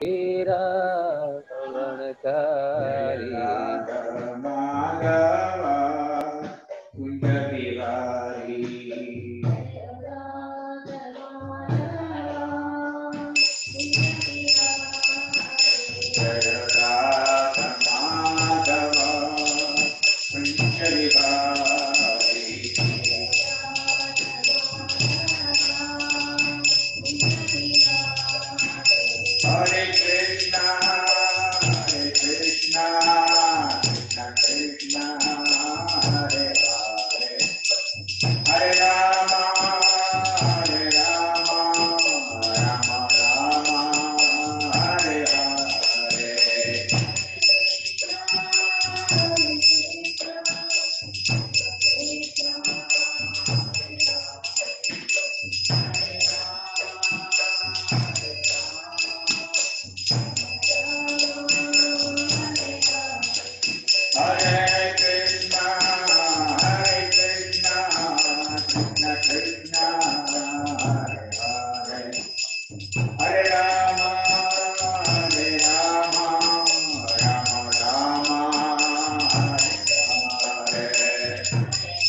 श्रीरावणकारि माधव कुंज बिहारी जय राधा माधव कुंज Bihari Hare Krishna, Hare Krishna, Krishna Krishna, Hare Hare, Hare Rama, Hare Rama, Rama Rama, Hare Hare. Hare Krishna, Hare Krishna, Krishna Krishna, Hare Hare, Hare Rama, Hare Rama, Rama Rama, Hare Hare.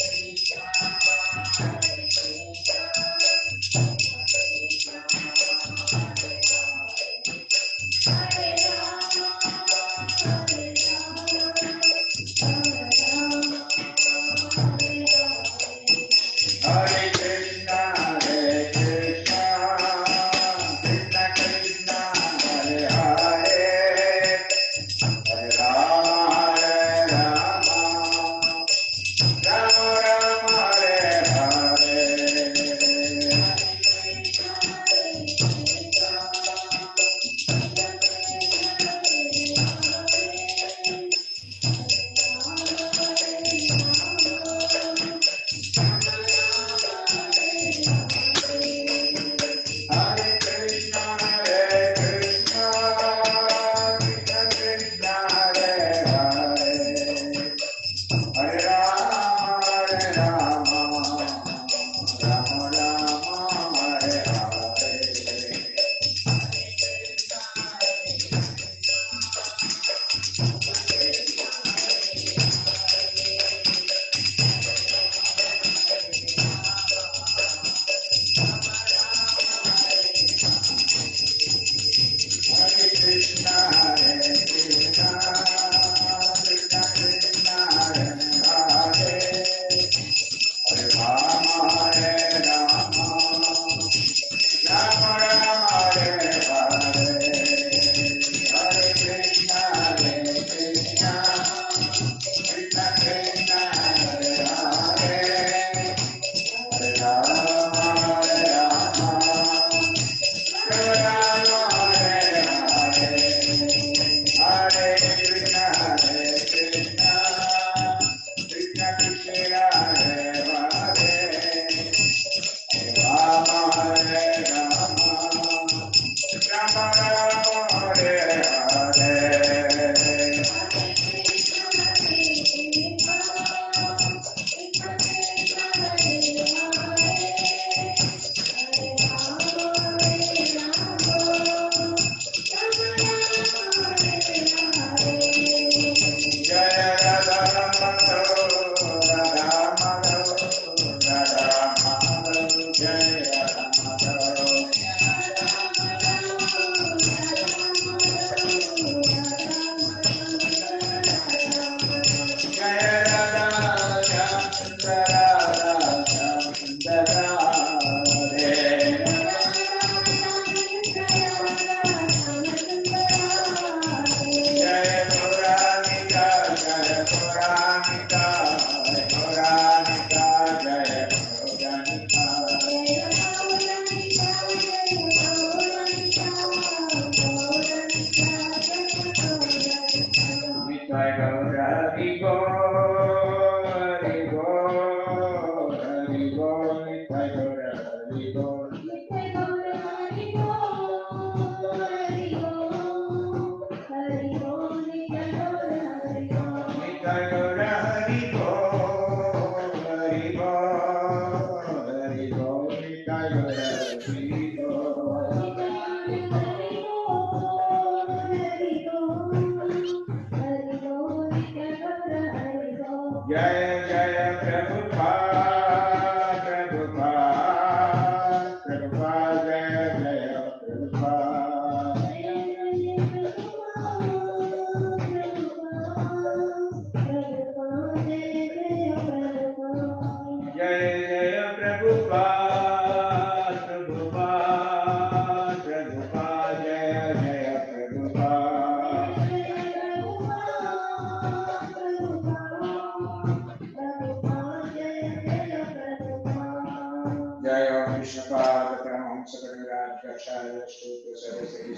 Hare Krishna, Hare Krishna, Krishna Krishna, Hare Hare, Hare Rama, Hare Rama, Rama Rama, Hare Hare.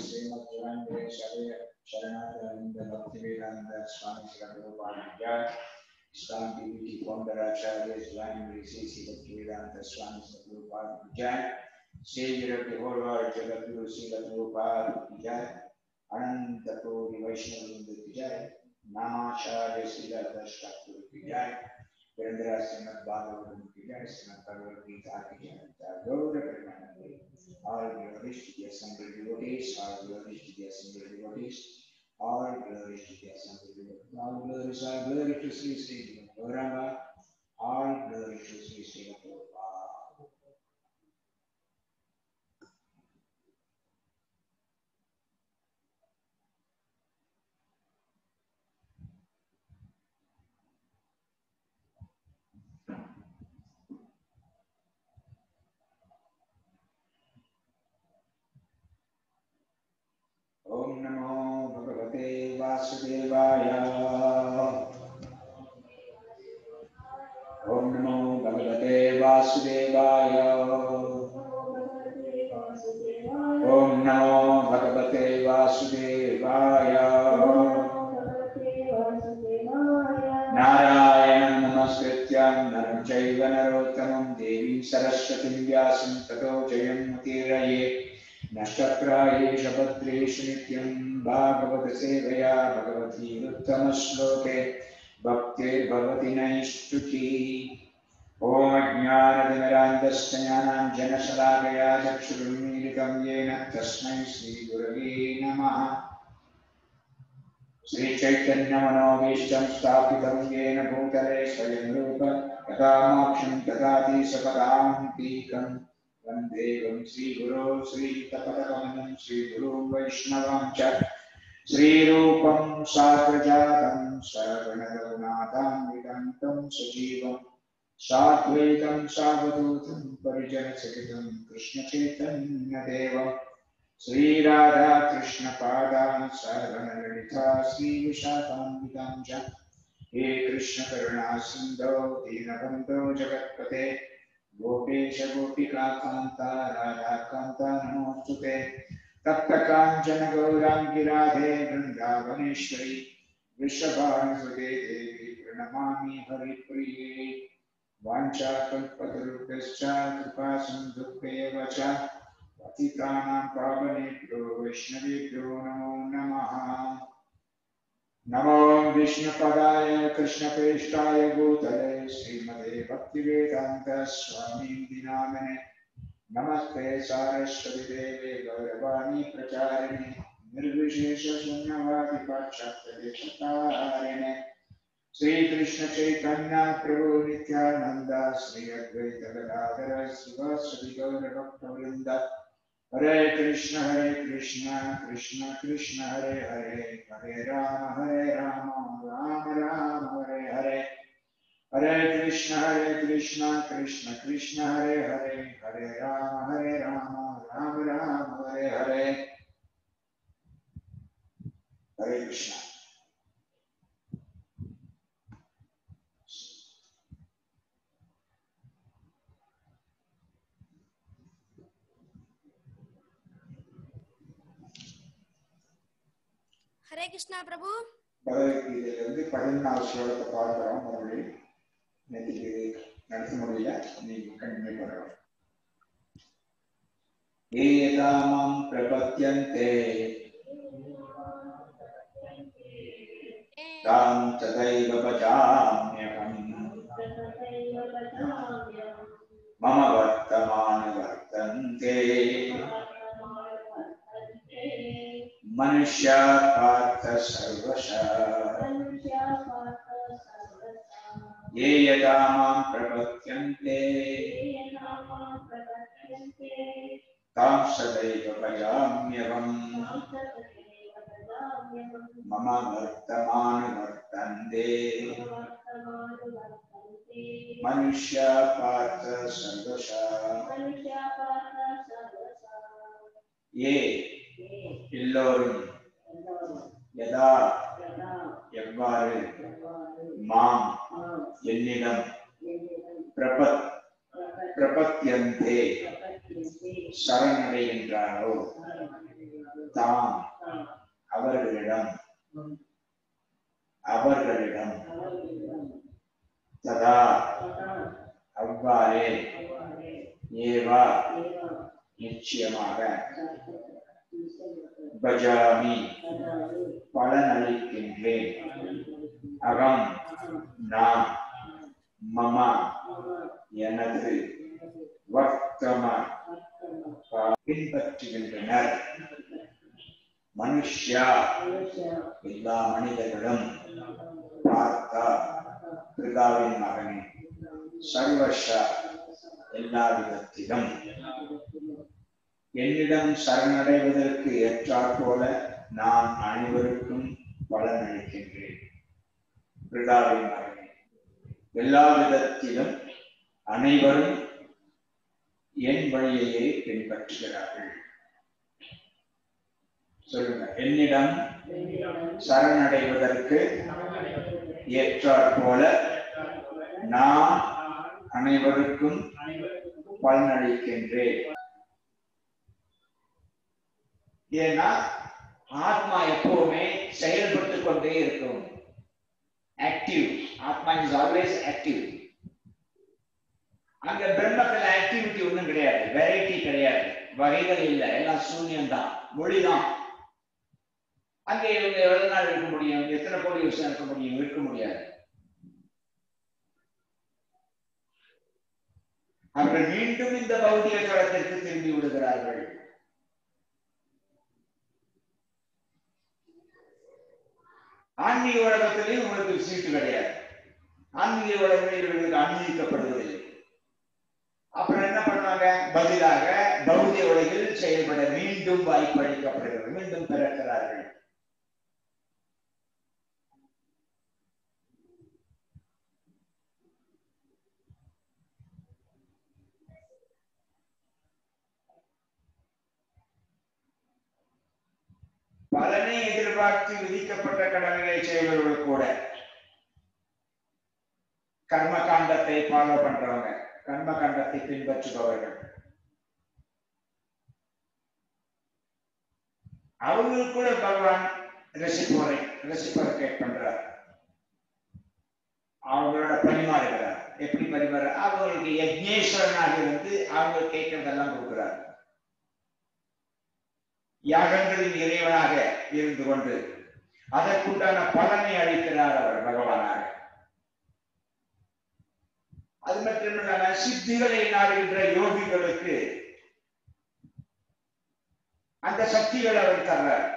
Shrimad रंगेश्वरी Sharananand भक्तिवेदांत स्वामी श्री प्रभुपाद जय इस्लाम TV की फौंडराचार्य स्वामी श्री श्री भक्तिवेदांत स्वामी श्री प्रभुपाद जय Savior of the whole world, Jagadguru Srila Prabhupada ki jai, Ananta Kodi Vaishnava Vrinda ki jai, Namacharya Srila Das Thakur ki jai, Virendra Srimad Bhagavatam ki jai, Srimad Bhagavad Gita ki jai, Gaura Premanande, all glories to the assembled devotees, all glories to the assembled devotees, all glories to the assembled devotees, all glories, all glory to Sri Sri Gauranga, all glory to Sri Sri Prabhupada. ॐ नमो भगवते वासुदेवाय ॐ नमो भगवते वासुदेवाय ॐ नमो भगवते वासुदेवाय नारायणं नमस्कृत्य नरं चैव नरोत्तमं देवीं सरस्वतीं व्यासं ततो जयमुदीरये नक्षत्रायेष भद्रेषु नित्यं भागवतसेवया भगवतीरुत्तमश्लोके भक्तिर्भवति नैष्टुकी ॐ अज्ञानतिमिरान्धस्य ज्ञानाञ्जनशलाकया चक्षुरुन्मीलितं येन तस्मै श्रीगुरवे नमः श्रीचैतन्यमनोभीष्टं स्थापितं येन भूतले स्वयं रूप तथा मोक्षं ददाति सपदान्तीकम् वन्देवं श्रीगुरो श्रीयुतपदकमनं श्रीगुरो वैष्णवं च श्रीरूपं साग्रजातं शरणरघुनाथान्वितं सजीवं साद्वैतं सावधूतं परिजनसहितं कृष्णचैतन्यदेवं श्रीराधाकृष्णपादान् सर्वनललिता श्रीविशाखान्वितं च हे कृष्णकरुणासिन्धो दीनबन्धो जगत्पते गोपेश गोपिका कान्ता राधाकान्ता नमोऽस्तुते तप्तकाञ्चन गौराङ्गी राधे वृन्दावनेश्वरी वृषभानुसुते देवी प्रणमामि हरिप्रिये वाञ्छाकल्पतरुभ्यश्च कृपा सिन्धुभ्येव च पतितानां पावनेभ्यो वैष्णवेभ्यो नमो नमः नमो विष्णुपदाय कृष्णप्रेष्ठाय भूतले श्रीमते भक्तिवेदान्त स्वामी दिनामने नमस्ते सारस्वती देवे गौरवाणी प्रचारिणे निर्विशेष शून्यवादि पाश्चात्यदेशतारिणे श्रीकृष्ण चैतन्य प्रभु नित्यानंद श्री अद्वैत गदाधर शिवश्री गौरभक्तवृंद हरे कृष्ण हरे कृष्ण कृष्ण कृष्ण हरे हरे हरे राम हरे राम राम राम हरे हरे हरे कृष्ण हरे कृष्ण कृष्ण कृष्ण हरे हरे हरे राम हरे राम राम राम हरे हरे हरे कृष्ण ஹரே கிருஷ்ணா பிரபு பகவத்கீதையிலிருந்து பதினொன்றாவது ஸ்லோகத்தை பார்க்கிறோம் மறுபடியும் நேற்றுக்கு நடத்த முடியல இன்னைக்கு கண்டினியூ பண்ணுறோம் ஏதாமம் பிரபத்தியந்தே தாம் ததைவ பஜாம்யகம் மம வர்த்தமான வர்த்தந்தே மனுஷ்யா பார்த்த சர்வசா ये यदा मां प्रपद्यन्ते तां सदैव भजाम्यहम् मम वर्तमानवर्तन्ते मनुष्या पार्थ सर्वशा ये எல்லோரும் யதா எவ்வாறு மாம் என்னிடம் பிரபத் பிரபத்தியந்தே சரணடைகின்றாரோ தாம் அவர்களிடம் அவர்களிடம் ததா அவ்வாறே ஏவா நிச்சயமாக பஜாமி பலனளிக்கின்றேன் அகம் நான் மம எனது வர்த்தம பின்பற்றுகின்றனர் மனுஷ்யா எல்லா மனிதர்களும் பார்த்தா பிதாவின் மகனே சர்வஷ எல்லா விதத்திலும் என்னிடம் சரணடைவதற்கு ஏற்றாற் போல நான் அனைவருக்கும் பலனளிக்கின்றேன் பிதாவின் மகனே எல்லா விதத்திலும் அனைவரும் என் வழியையே பின்பற்றுகிறார்கள் சொல்லுங்க என்னிடம் சரணடைவதற்கு ஏற்றாற் போல நான் அனைவருக்கும் பலனளிக்கின்றேன் ஏன்னா ஆத்மா எப்பவுமே செயல்பட்டு கொண்டே இருக்கும் ஆக்டிவ் ஆத்மா இஸ் ஆல்வேஸ் ஆக்டிவ் அங்க பிரம்மத்துல ஆக்டிவிட்டி ஒண்ணும் கிடையாது வெரைட்டி கிடையாது வகைகள் இல்லை எல்லாம் சூன்யம் தான் மொழிதான் அங்க இவங்க எவ்வளவு நாள் இருக்க முடியும் எத்தனை கோடி வருஷம் இருக்க முடியும் இருக்க முடியாது அவர்கள் மீண்டும் இந்த பௌதிக களத்திற்கு திரும்பி விடுகிறார்கள் ஆன்மீக உலகத்திலேயும் உங்களுக்கு சீட்டு கிடையாது ஆன்மீக உலகத்தில் இவர்களுக்கு அனுமதிக்கப்படுவதில்லை அப்புறம் என்ன பண்ணாங்க பதிலாக பௌதிக உலகில் செயல்பட மீண்டும் வாய்ப்பு அளிக்கப்படுகிறது மீண்டும் பிறக்கிறார்கள் பலனை எதிர்பார்த்து விதிக்கப்பட்ட கடமைகளை செய்வர்கள் கூட கர்ம காண்டத்தை ஃபாலோ பண்றவங்க கர்ம காண்டத்தை பின்பற்றுபவர்கள் அவங்களுக்கு கூட பகவான் ரெசிபோரை ரெசிபோரேட் பண்றார் அவங்களோட பரிமாறுகிறார் எப்படி பரிமாற அவங்களுக்கு யஜ்னேஸ்வரனாக இருந்து அவங்க கேட்கறதெல்லாம் கொடுக்கிறார் யாகங்களின் இறைவனாக இருந்து கொண்டு அதற்குண்டான பலனை அளிக்கிறார் அவர் பகவானாக அது மட்டுமல்ல சித்திகளை நாடுகின்ற யோகிகளுக்கு அந்த சக்திகள் அவர் தர்றார்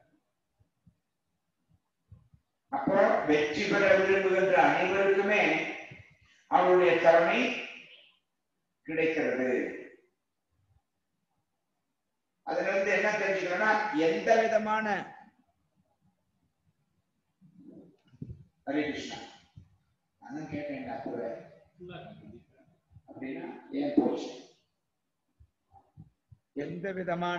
அப்போ வெற்றி பெற விரும்புகின்ற அனைவருக்குமே அவருடைய கருணை கிடைக்கிறது அதுல இருந்து என்ன தெரிஞ்சுக்கணும்னா எந்த விதமான ஹரே கிருஷ்ணா நானும் கேட்டேன் அப்பவே அப்படின்னா ஏன் போச்சு எந்த விதமான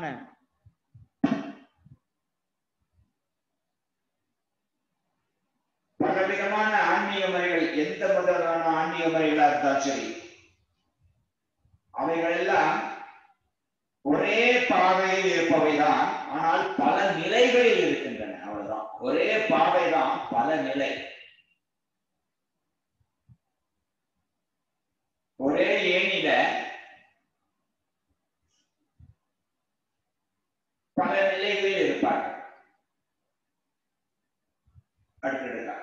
பலவிதமான ஆன்மீக முறைகள் எந்த முதலான ஆன்மீக முறைகளா இருந்தாலும் சரி அவைகள் எல்லாம் ஒரே பாதையில் இருப்பவைதான் ஆனால் பல நிலைகளில் இருக்கின்றன அவ்வளவுதான் ஒரே பாதை தான் பல நிலை ஒரே ஏணில பல நிலைகளில் இருப்பாங்க அடுத்தடுக்கா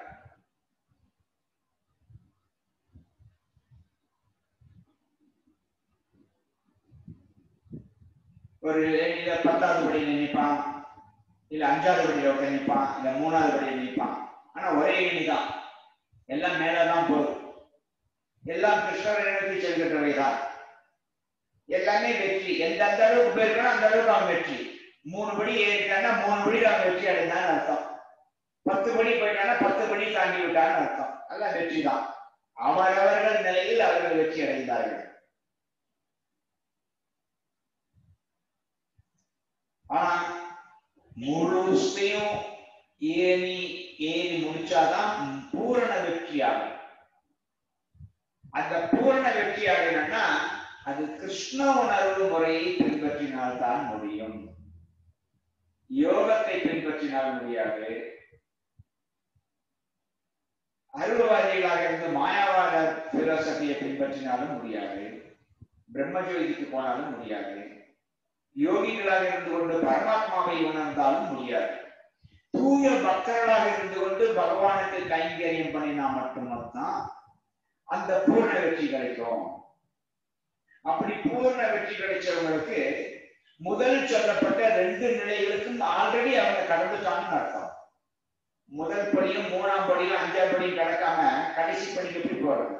ஒரு ஏணியில பத்தாவது படியில நிற்பான் இல்ல அஞ்சாவது படியில உட்காந்து நிற்பான் இல்ல மூணாவது படியில நிற்பான் ஆனா ஒரே ஏணி தான் எல்லாம் மேலதான் போகுது எல்லாம் கிருஷ்ணரை நோக்கி செல்கின்றவை தான் எல்லாமே வெற்றி எந்த அந்த அளவுக்கு போயிருக்கணும் அந்த அளவுக்கு அவன் வெற்றி மூணு படி ஏறிட்டான்னா மூணு படி அவன் வெற்றி அடைந்தான்னு அர்த்தம் பத்து படி போயிட்டானா பத்து படி தாண்டி விட்டான்னு அர்த்தம் எல்லாம் வெற்றி தான் அவரவர்கள் நிலையில் அவர்கள் வெற்றி அடைந்தார்கள் ஆனா முழுசையும் ஏறி ஏறி முடிச்சாதான் பூரண வெற்றி ஆகும் அந்த பூரண வெற்றி ஆகணும்னா அது கிருஷ்ண உணர்வு முறையை பின்பற்றினால்தான் முடியும் யோகத்தை பின்பற்றினால் முடியாது அருள்வாதிகளாக இருந்து மாயாவாத பிலோசபியை பின்பற்றினாலும் முடியாது பிரம்மஜோதிக்கு போனாலும் முடியாது யோகிகளாக இருந்து கொண்டு பரமாத்மாவை உணர்ந்தாலும் முடியாது தூய பக்தர்களாக இருந்து கொண்டு பகவானுக்கு கைங்கரியம் பண்ணினா மட்டும்தான் அந்த பூர்ண வெற்றி கிடைக்கும் அப்படி பூர்ண வெற்றி கிடைச்சவங்களுக்கு முதல் சொல்லப்பட்ட ரெண்டு நிலைகளுக்கும் ஆல்ரெடி அவங்க கடந்துட்டாங்கன்னு அர்த்தம் முதல் படியும் மூணாம் படியும் அஞ்சாம் படியும் கடக்காம கடைசி படிக்கு எப்படி போறது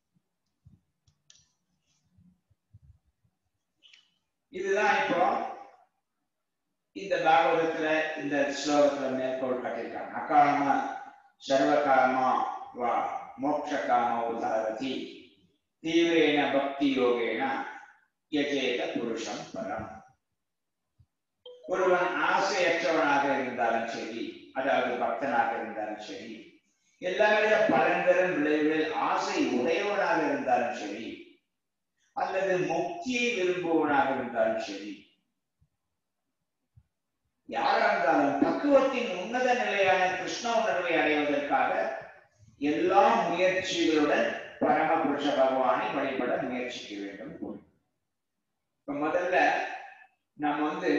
இதுதான் இப்போ இந்த பாகவதத்துல இந்த ஸ்லோகத்துல மேற்கோள் காட்டியிருக்காங்க அகாலமா சர்வகாலமா வா மோட்ச காம உதாரதி தீவிரேன பக்தி யோகேன யஜேத புருஷம் பரம் ஒருவன் ஆசையற்றவனாக இருந்தாலும் சரி அதாவது பக்தனாக இருந்தாலும் சரி எல்லாவித பலன்களும் விளைவுகளில் ஆசை உடையவனாக இருந்தாலும் சரி அல்லது முக்தியை விரும்புவனாக இருந்தாலும் சரி யாரா இருந்தாலும் பக்குவத்தின் உன்னத நிலையான கிருஷ்ண உணர்வை அடைவதற்காக எல்லா முயற்சிகளுடன் பரமபுருஷ பகவானை வழிபட முயற்சிக்க வேண்டும் இப்ப முதல்ல நம்ம வந்து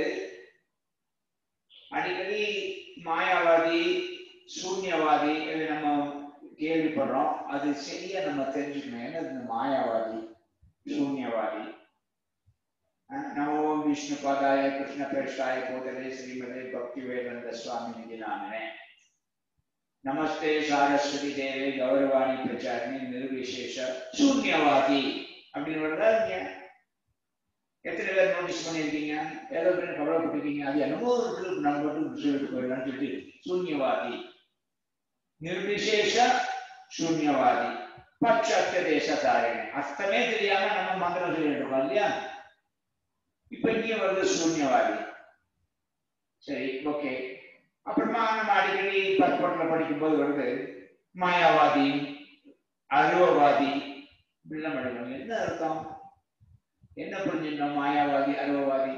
அடிக்கடி மாயாவாதி சூன்யவாதி இது நம்ம கேள்விப்படுறோம் அது சரியா நம்ம தெரிஞ்சுக்கணும் ஏன்னா இந்த மாயாவாதி சூன்யவாதி நமோ விஷ்ணு பாதாய கிருஷ்ண பிரேஷ்டாய போதலே ஸ்ரீமதே பக்தி வேதாந்த சுவாமி நிதிலானே நமஸ்தே சாரஸ்வதி தேவே கௌரவாணி பிரச்சாரணி நிர்விசேஷ சூன்யவாதி அப்படின்னு வருதா இங்க எத்தனை பேர் நோட்டீஸ் பண்ணியிருக்கீங்க ஏதோ பேர் கவலைப்பட்டிருக்கீங்க அது என்னமோ இருக்கு நம்ம மட்டும் சொல்லிட்டு போயிடலாம்னு சொல்லிட்டு சூன்யவாதி நிர்விசேஷ சூன்யவாதி பட்சத்த தேசத்தாரிணி அர்த்தமே தெரியாம நம்ம மந்திரம் சொல்லிட்டு இருக்கோம் இல்லையா இப்ப இங்கே வருது சூன்யவாதி சரி ஓகே அப்புறமா நம்ம அடிக்கடி பற்பட்டில் படிக்கும் போது வருது மாயாவாதி அருவவாதி இப்படிலாம் படிக்கணும் என்ன அர்த்தம் என்ன புரிஞ்சுக்கணும் மாயாவாதி அருவவாதி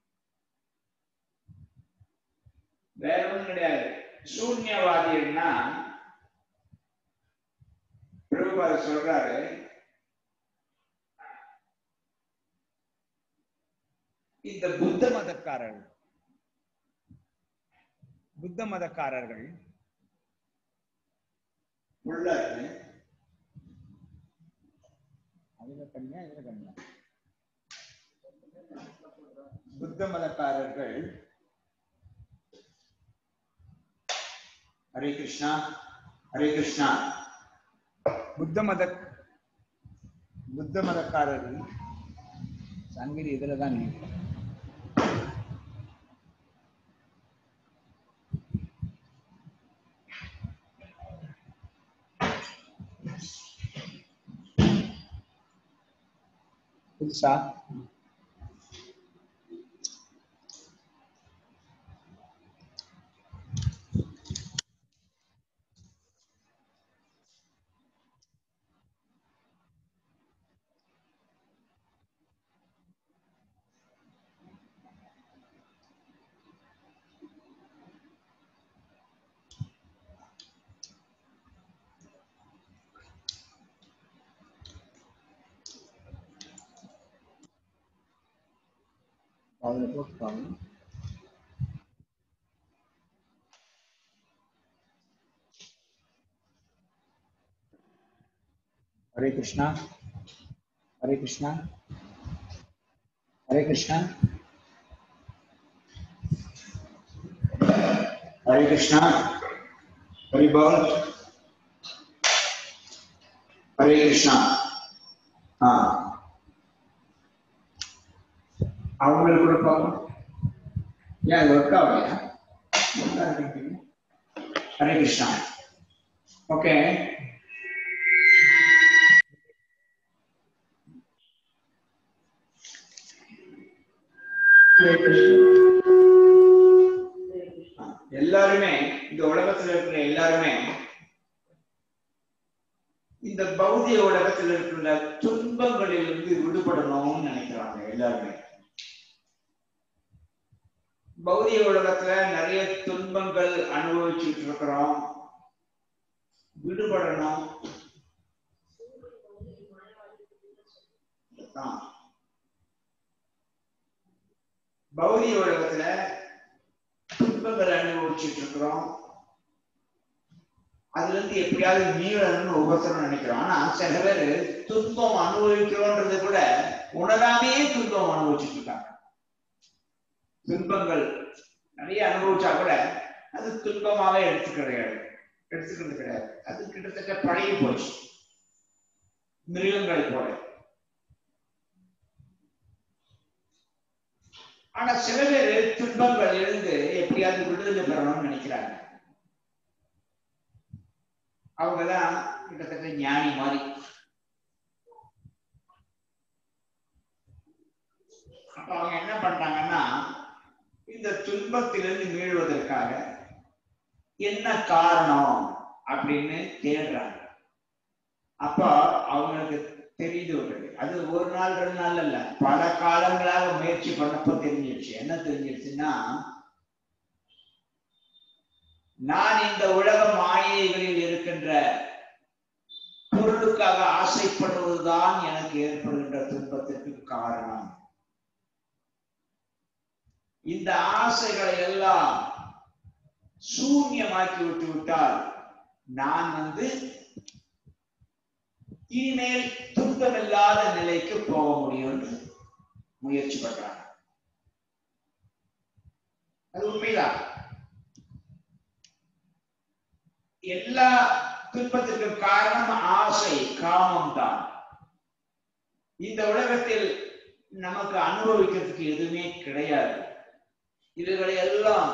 வேற ஒன்றும் கிடையாது சூன்யவாதின்னா பிரபுபாத சொல்றாரு இந்த புத்த மதக்காரர்கள் புத்த மதக்காரர்கள் உள்ள அதுல கண்ணியா இதுல கண்ணியா புத்த மதக்காரர்கள் ஹரே கிருஷ்ணா ஹரே கிருஷ்ணா புத்த மத புத்த மதக்காரர்கள் சங்கரி இதுல தான் நீங்க புதுசா அதில் போட்டுப்பாங்க ஹரே கிருஷ்ணா ஹரே கிருஷ்ணா ஹரே கிருஷ்ணா ஹரே கிருஷ்ணா ஹரி பால் ஹரே கிருஷ்ணா ஆ அவங்களுக்கு கூட பார்ப்போம் ஏன் அது ஒர்க் ஆகலையா ஹரே கிருஷ்ணா ஓகே எல்லாருமே இந்த உலகத்துல இருக்கிற எல்லாருமே இந்த பௌதிக உலகத்துல இருக்கிற துன்பங்களிலிருந்து விடுபடணும்னு நினைக்கிறாங்க எல்லாருமே பௌதிக உலகத்துல நிறைய துன்பங்கள் அனுபவிச்சுட்டு இருக்கிறோம் விடுபடணும் ஆ. பௌதிக உலகத்துல துன்பங்கள் அனுபவிச்சுட்டு இருக்கிறோம் அதுல இருந்து எப்படியாவது மீளணும்னு ஒவ்வொருத்தரும் நினைக்கிறோம் ஆனா சில பேர் துன்பம் அனுபவிக்கிறோன்றது கூட உணராமே துன்பம் அனுபவிச்சுட்டு இருக்காங்க துன்பங்கள் நிறைய அனுபவிச்சா கூட அது துன்பமாவே எடுத்து கிடையாது எடுத்துக்கிறது கிடையாது அது கிட்டத்தட்ட பழகி போச்சு மிருகங்கள் போல ஆனா சில பேர் துன்பங்கள் இருந்து எப்படியாவது விடுதலை பெறணும்னு நினைக்கிறாங்க அவங்கதான் கிட்டத்தட்ட ஞானி மாதிரி அப்ப அவங்க என்ன பண்றாங்கன்னா இந்த துன்பத்திலிருந்து மீள்வதற்காக என்ன காரணம் அப்படின்னு தேடுறாங்க அப்ப அவங்களுக்கு தெரியுது ஒரு அது ஒரு நாள் ரெண்டு நாள் இல்ல பல காலங்களாக முயற்சி பண்ணப்போ தெரிஞ்சிருச்சு என்ன தெரிஞ்சிருச்சுன்னா நான் இந்த உலக மாயைகளில் இருக்கின்ற பொருளுக்காக ஆசைப்படுவதுதான் எனக்கு ஏற்படுகின்ற துன்பத்திற்கு காரணம் இந்த ஆசைகளை எல்லாம் சூன்யமாக்கி விட்டு விட்டால் நான் வந்து இனிமேல் துன்பமில்லாத நிலைக்கு போக முடியும் முயற்சி பண்றாங்க அது உண்மைதான் எல்லா துன்பத்திற்கும் காரணம் ஆசை காமம் தான் இந்த உலகத்தில் நமக்கு அனுபவிக்கிறதுக்கு எதுவுமே கிடையாது இதுகளை எல்லாம்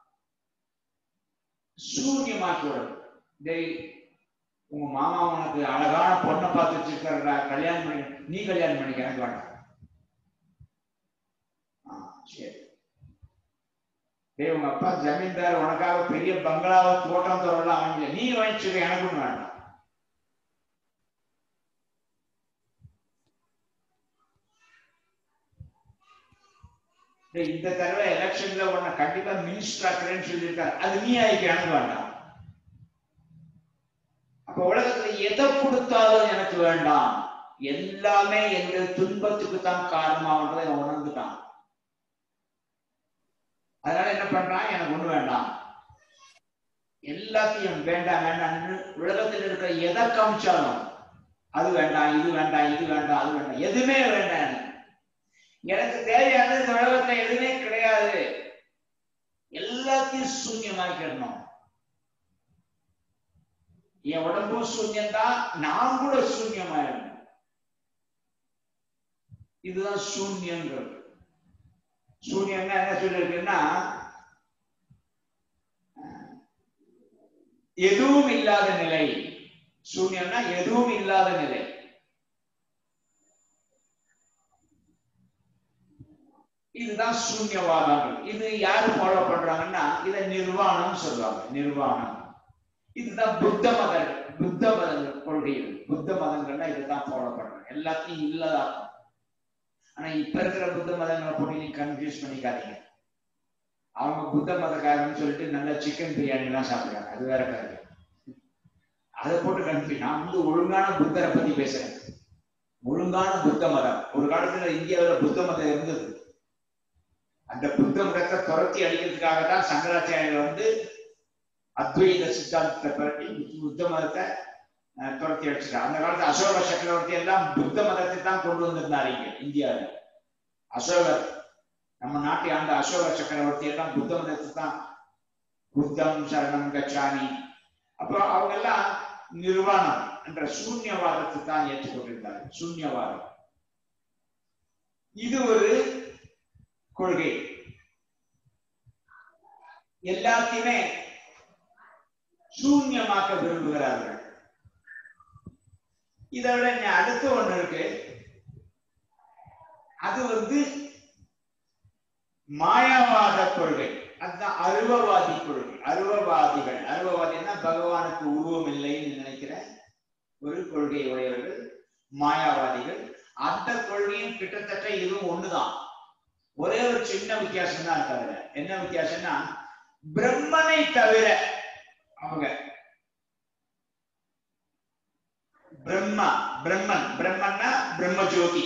சூன்யமாக்கிவிடும் டேய் உங்க மாமா உனக்கு அழகான பொண்ணை பார்த்து வச்சிருக்காருடா கல்யாணம் பண்ணி நீ கல்யாணம் பண்ணிக்க எனக்கு வேண்டாம் ஆ, சரி டேய் உங்க அப்பா ஜமீன்தார் உனக்காக பெரிய பங்களாவை தோட்டம் தோறலாம் வாங்கல நீ வாங்கிச்சுக்க எனக்கு ஒண்ணு வேண்டாம் டேய், இந்த தடவை எலெக்ஷன்ல உன்னை கண்டிப்பா மினிஸ்டர் ஆக்குறேன்னு சொல்லியிருக்காரு அது நீ ஆயிக்க எனக்கு வேண்டாம் அப்ப உலகத்துல எதை கொடுத்தாலும் எனக்கு வேண்டாம் எல்லாமே என்னுடைய துன்பத்துக்கு தான் காரணமாகன்றதை அவன் உணர்ந்துட்டான் அதனால என்ன பண்றான் எனக்கு ஒண்ணு வேண்டாம் எல்லாத்தையும் வேண்டாம் வேண்டாம்னு உலகத்தில் இருக்கிற எதை காமிச்சாலும் அது வேண்டாம் இது வேண்டாம் இது வேண்டாம் அது வேண்டாம் எதுவுமே வேண்டாம் எனக்கு. எனக்கு தேவையானது இந்த உலகத்துல எதுவுமே கிடையாது எல்லாத்தையும் சூன்யமாக்கிடணும் என் உடம்பும் சூன்யம்தான் நான் கூட சூன்யமாயிடணும் இதுதான் சூன்யங்கிறது சூன்யம்னா என்ன சொல்லிருக்குன்னா எதுவும் இல்லாத நிலை சூன்யம்னா எதுவும் இல்லாத நிலை இதுதான் சூன்யவாதங்கள் இது யாரு ஃபாலோ பண்றாங்கன்னா இதை நிர்வாணம் சொல்லுவாங்க நிர்வாணம் இதுதான் புத்த மத புத்த மத கொள்கைகள் புத்த மதங்கள்னா இதுதான் ஃபாலோ பண்றாங்க எல்லாத்தையும் இல்லதாக்கும் ஆனா இப்ப இருக்கிற புத்த மதங்களை போட்டு நீங்க கன்ஃபியூஸ் பண்ணிக்காதீங்க அவங்க புத்த மதக்காரன்னு சொல்லிட்டு நல்ல சிக்கன் பிரியாணி எல்லாம் சாப்பிடுறாங்க அது வேற காரியம் அதை போட்டு கன்ஃபியூஸ் நான் வந்து ஒழுங்கான புத்தரை பத்தி பேசுறேன் ஒழுங்கான புத்த மதம் ஒரு காலத்துல இந்தியாவில் புத்த மதம் இருந்தது அந்த புத்த மதத்தை துரத்தி அடிக்கிறதுக்காக தான் சங்கராச்சாரியர் வந்து அத்வைத சித்தாந்தத்தை பரட்டி புத்த மதத்தை அஹ், துரத்தி அடிச்சிட்டார் அந்த காலத்துல அசோக சக்கரவர்த்தி எல்லாம் புத்த மதத்தை தான் கொண்டு வந்திருந்தார் இங்க இந்தியாவில் அசோகர் நம்ம நாட்டை ஆண்ட அசோக சக்கரவர்த்தி எல்லாம் புத்த மதத்தை தான் புத்தம் சரணம் கச்சாமி அப்புறம் அவங்க எல்லாம் நிர்வாணம் என்ற சூன்யவாதத்தை தான் ஏற்றுக்கொண்டிருந்தார்கள் சூன்யவாதம் இது ஒரு கொள்கை எல்லாத்தையுமே சூன்யமாக்க விரும்புகிறார்கள் இதை விட இங்க அடுத்த ஒண்ணு இருக்கு அது வந்து மாயாவாத கொள்கை அதுதான் அருவவாதி கொள்கை அருவவாதிகள் அருவவாதின்னா பகவானுக்கு உருவம் இல்லைன்னு நினைக்கிற ஒரு கொள்கை உடையவர்கள் மாயாவாதிகள் அந்த கொள்கையும் கிட்டத்தட்ட இதுவும் ஒண்ணுதான் ஒரே ஒரு சின்ன வித்தியாசம் தான் தவிர என்ன வித்தியாசம்னா பிரம்மனை தவிர அவங்க பிரம்மா பிரம்மன் பிரம்மன்னா பிரம்ம ஜோதி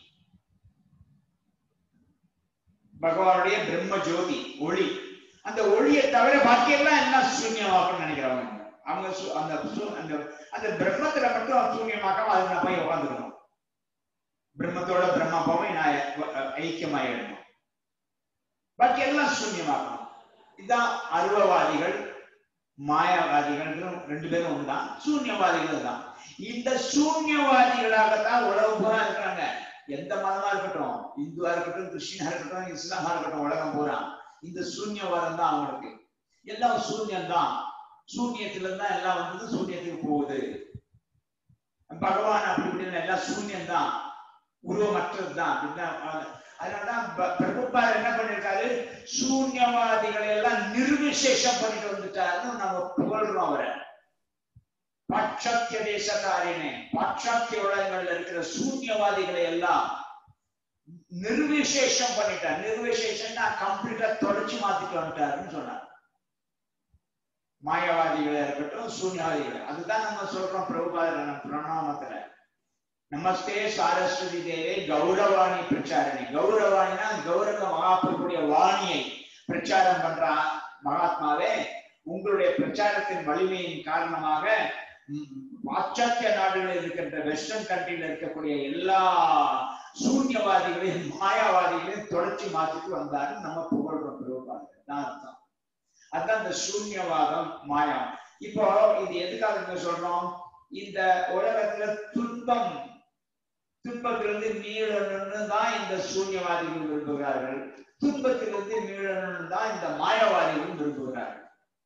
பகவானுடைய பிரம்ம ஜோதி ஒளி அந்த ஒளியை தவிர பாக்கியெல்லாம் எல்லாம் சூன்யமாக்கும்னு நினைக்கிறவங்க அவங்க சு- அந்த சு- அந்த அந்த பிரம்மத்துல மட்டும் சூன்யமாக்காம அதுல போய் உட்காந்துக்கணும் பிரம்மத்தோட பிரம்மா போய் நான் ஐ- ஐக்கியமாயிடணும் பாக்கி எல்லாம் சூன்யமாக்கணும் இதுதான் அருவவாதிகள் மாயாவாதிகள் ரெண்டு பேரும் ஒண்ணுதான் சூன்யவாதிகள் தான் இந்த சூன்யவாதிகளாகத்தான் உலகம் பூரா இருக்கிறாங்க எந்த மதமா இருக்கட்டும் இந்துவா இருக்கட்டும் கிறிஸ்டினா இருக்கட்டும் இஸ்லாமா இருக்கட்டும் உலகம் பூரா இந்த சூன்யவாதம் தான் அவங்களுக்கு எல்லாம் சூன்யம் தான் சூன்யத்துல தான் எல்லாம் வந்து சூன்யத்துக்கு போகுது பகவான் அப்படி இப்படின்னு எல்லாம் சூன்யம் தான் உருவமற்றது தான் அதனாலதான் ப- பிரபுபாதர் என்ன பண்ணிருக்காரு சூன்யவாதிகளை எல்லாம் நிர்விசேஷம் பண்ணிட்டு வந்துட்டாருன்னு நம்ம புகழ்றோம் அவரை பாட்சாத்திய தேசக்காரனே பாட்சாத்திய உலகங்கள்ல இருக்கிற சூன்யவாதிகளை எல்லாம் நிர்விசேஷம் பண்ணிட்டார் நிர்விசேஷம்னா கம்ப்ளீட்டா தொடச்சு மாத்திட்டு வந்துட்டாருன்னு சொன்னார் மாயவாதிகளா இருக்கட்டும் சூன்யவாதிகள் அதுதான் நம்ம சொல்றோம் பிரபுபாதர் நம்ம பிரணாமத்துல நமஸ்தே சாரஸ்வதி தேவே கௌரவாணி பிரச்சாரணி கௌரவாணினா கௌரவ மகாபிரபுடைய வாணியை பிரச்சாரம் பண்ற மகாத்மாவே உங்களுடைய பிரச்சாரத்தின் வலிமையின் காரணமாக ம், பாশ্চাত্য நாடுகளில் இருக்கின்ற வெஸ்டர்ன் கண்ட்ரில இருக்கக்கூடிய எல்லா சூன்யவாதிகளையும் மாயாவாதிகளையும் தொடர்ச்சி மாத்திட்டு வந்தாரு நம்ம புகழ்றோம் பிரபுபாதர் தான் அர்த்தம் அதான் இந்த சூன்யவாதம் மாயா இப்போ இது எதுக்காக இங்க சொல்றோம் இந்த உலகத்துல துன்பம் துன்பத்திலிருந்து மீளணும்னு தான் இந்த சூன்யவாதிகள் விரும்புகிறார்கள் துன்பத்திலிருந்து மீளணும்னு தான் இந்த மாயவாதிகள் விரும்புகிறார்கள்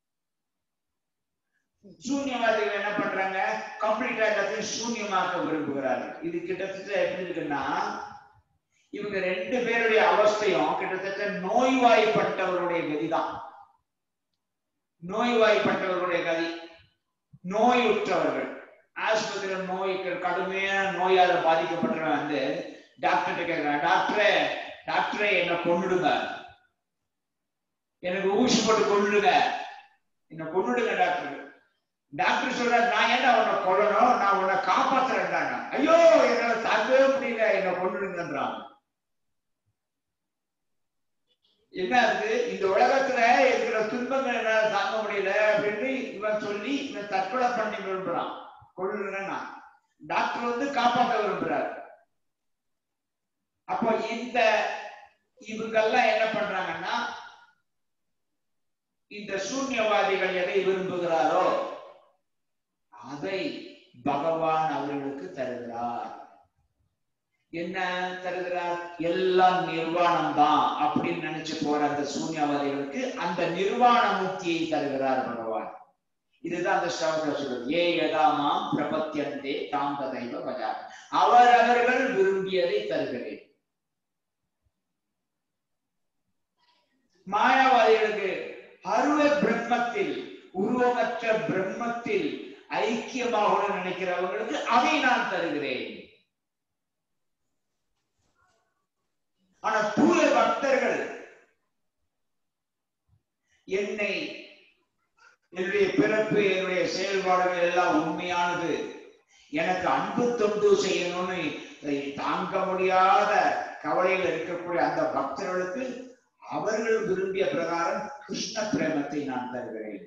சூன்யவாதிகள் என்ன பண்றாங்க கம்ப்ளீட்டா எல்லாத்தையும் சூன்யமாக்க விரும்புகிறார்கள் இது கிட்டத்தட்ட எப்படி இருக்குன்னா இவங்க ரெண்டு பேருடைய அவஸ்தையும் கிட்டத்தட்ட நோய்வாய்ப்பட்டவருடைய கதிதான் நோய்வாய்ப்பட்டவர்களுடைய கதி நோயுற்றவர்கள் ஆஸ்பத்திரியில் நோய்க்கு கடுமையான நோயால பாதிக்கப்பட்டவன் வந்து டாக்டர்கிட்ட கேட்கிறான் டாக்டரே டாக்டரே என்னை கொன்னுடுங்க எனக்கு ஊசி போட்டு கொன்னுடுங்க என்னை கொன்னுடுங்க டாக்டர் டாக்டர் சொல்றாரு நான் ஏன்டா உன்னை கொல்லணும் நான் உன்னை காப்பாத்துறேன்டாங்க ஐயோ என்னால தாங்கவே முடியல என்னை கொன்னுடுங்கன்றான் என்ன இருக்கு இந்த உலகத்துல இருக்கிற துன்பங்கள் என்னால தாங்க முடியல அப்படின்னு இவன் சொல்லி இவன் தற்கொலை பண்ணி விரும்புறான் கொள்ளுறேன்னா டாக்டர் வந்து காப்பாற்ற விரும்புறாரு அப்போ இந்த இவங்கெல்லாம் என்ன பண்றாங்கன்னா இந்த சூன்யவாதிகள் எதை விரும்புகிறாரோ அதை பகவான் அவர்களுக்கு தருகிறார் என்ன தருகிறார் எல்லாம் நிர்வாணம் தான் அப்படின்னு நினைச்சு போற அந்த சூன்யவாதிகளுக்கு அந்த நிர்வாண முக்தியை தருகிறார் பகவான் இதுதான் அந்த ஸ்லோகத்துல சொல்றது ஏ யதாமாம் பிரபத்தியந்தே தாம் ததைவ பஜா அவரவர்கள் விரும்பியதை தருகிறேன் மாயாவாதிகளுக்கு அருவ பிரம்மத்தில் உருவமற்ற பிரம்மத்தில் ஐக்கியமாக நினைக்கிறவங்களுக்கு அதை நான் தருகிறேன் ஆனா தூய பக்தர்கள் என்னை என்னுடைய பிறப்பு என்னுடைய செயல்பாடுகள் எல்லாம் உண்மையானது எனக்கு அன்பு தொண்டு செய்யணும்னு தாங்க முடியாத கவலையில் இருக்கக்கூடிய அந்த பக்தர்களுக்கு அவர்கள் விரும்பிய பிரகாரம் கிருஷ்ண பிரேமத்தை நான் தருகிறேன்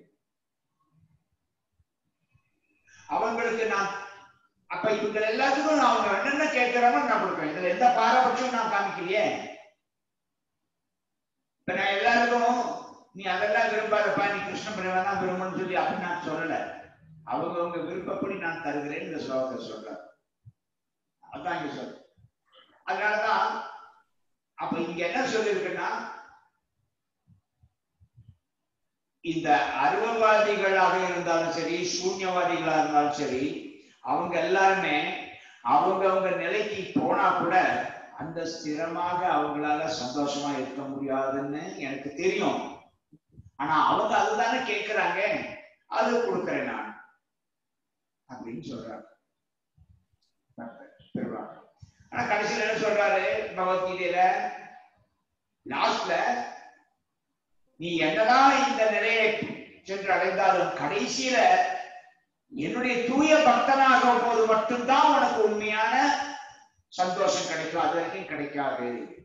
அவங்களுக்கு நான் அப்ப இவங்க எல்லாத்துக்கும் நான் அவங்க என்னென்ன கேட்கிறாங்களோ நான் கொடுப்பேன் இதுல எந்த பாரபட்சமும் நான் காமிக்கலையே இப்ப நான் எல்லாருக்கும் நீ அதெல்லாம் விரும்பாதப்பா நீ கிருஷ்ண பிரேமம் தான் விரும்புன்னு சொல்லி அப்படி நான் சொல்லல அவங்க அவங்க விருப்பப்படி நான் தருகிறேன் இந்த ஸ்லோகத்தை சொல்றேன் அதான் இங்க சொல்ற அதனாலதான் அப்ப இங்க என்ன சொல்லியிருக்குன்னா இந்த அருவவாதிகளாக இருந்தாலும் சரி சூன்யவாதிகளா இருந்தாலும் சரி அவங்க எல்லாருமே அவங்க அவங்க நிலைக்கு போனா கூட அந்த ஸ்திரமாக அவங்களால சந்தோஷமா இருக்க முடியாதுன்னு எனக்கு தெரியும் ஆனா அவங்க அதுதானே கேட்கிறாங்க அது கொடுக்கிறேன் நான் அப்படின்னு சொல்றாங்க பெருமாள் ஆனா கடைசியில் என்ன சொல்றாரு பகவத்கீதையில லாஸ்ட்ல நீ என்னதான் இந்த நிலையை சென்று அடைந்தாலும் கடைசியில என்னுடைய தூய பக்தனாக போது மட்டும்தான் உனக்கு உண்மையான சந்தோஷம் கிடைக்கும் அது வரைக்கும் கிடைக்காது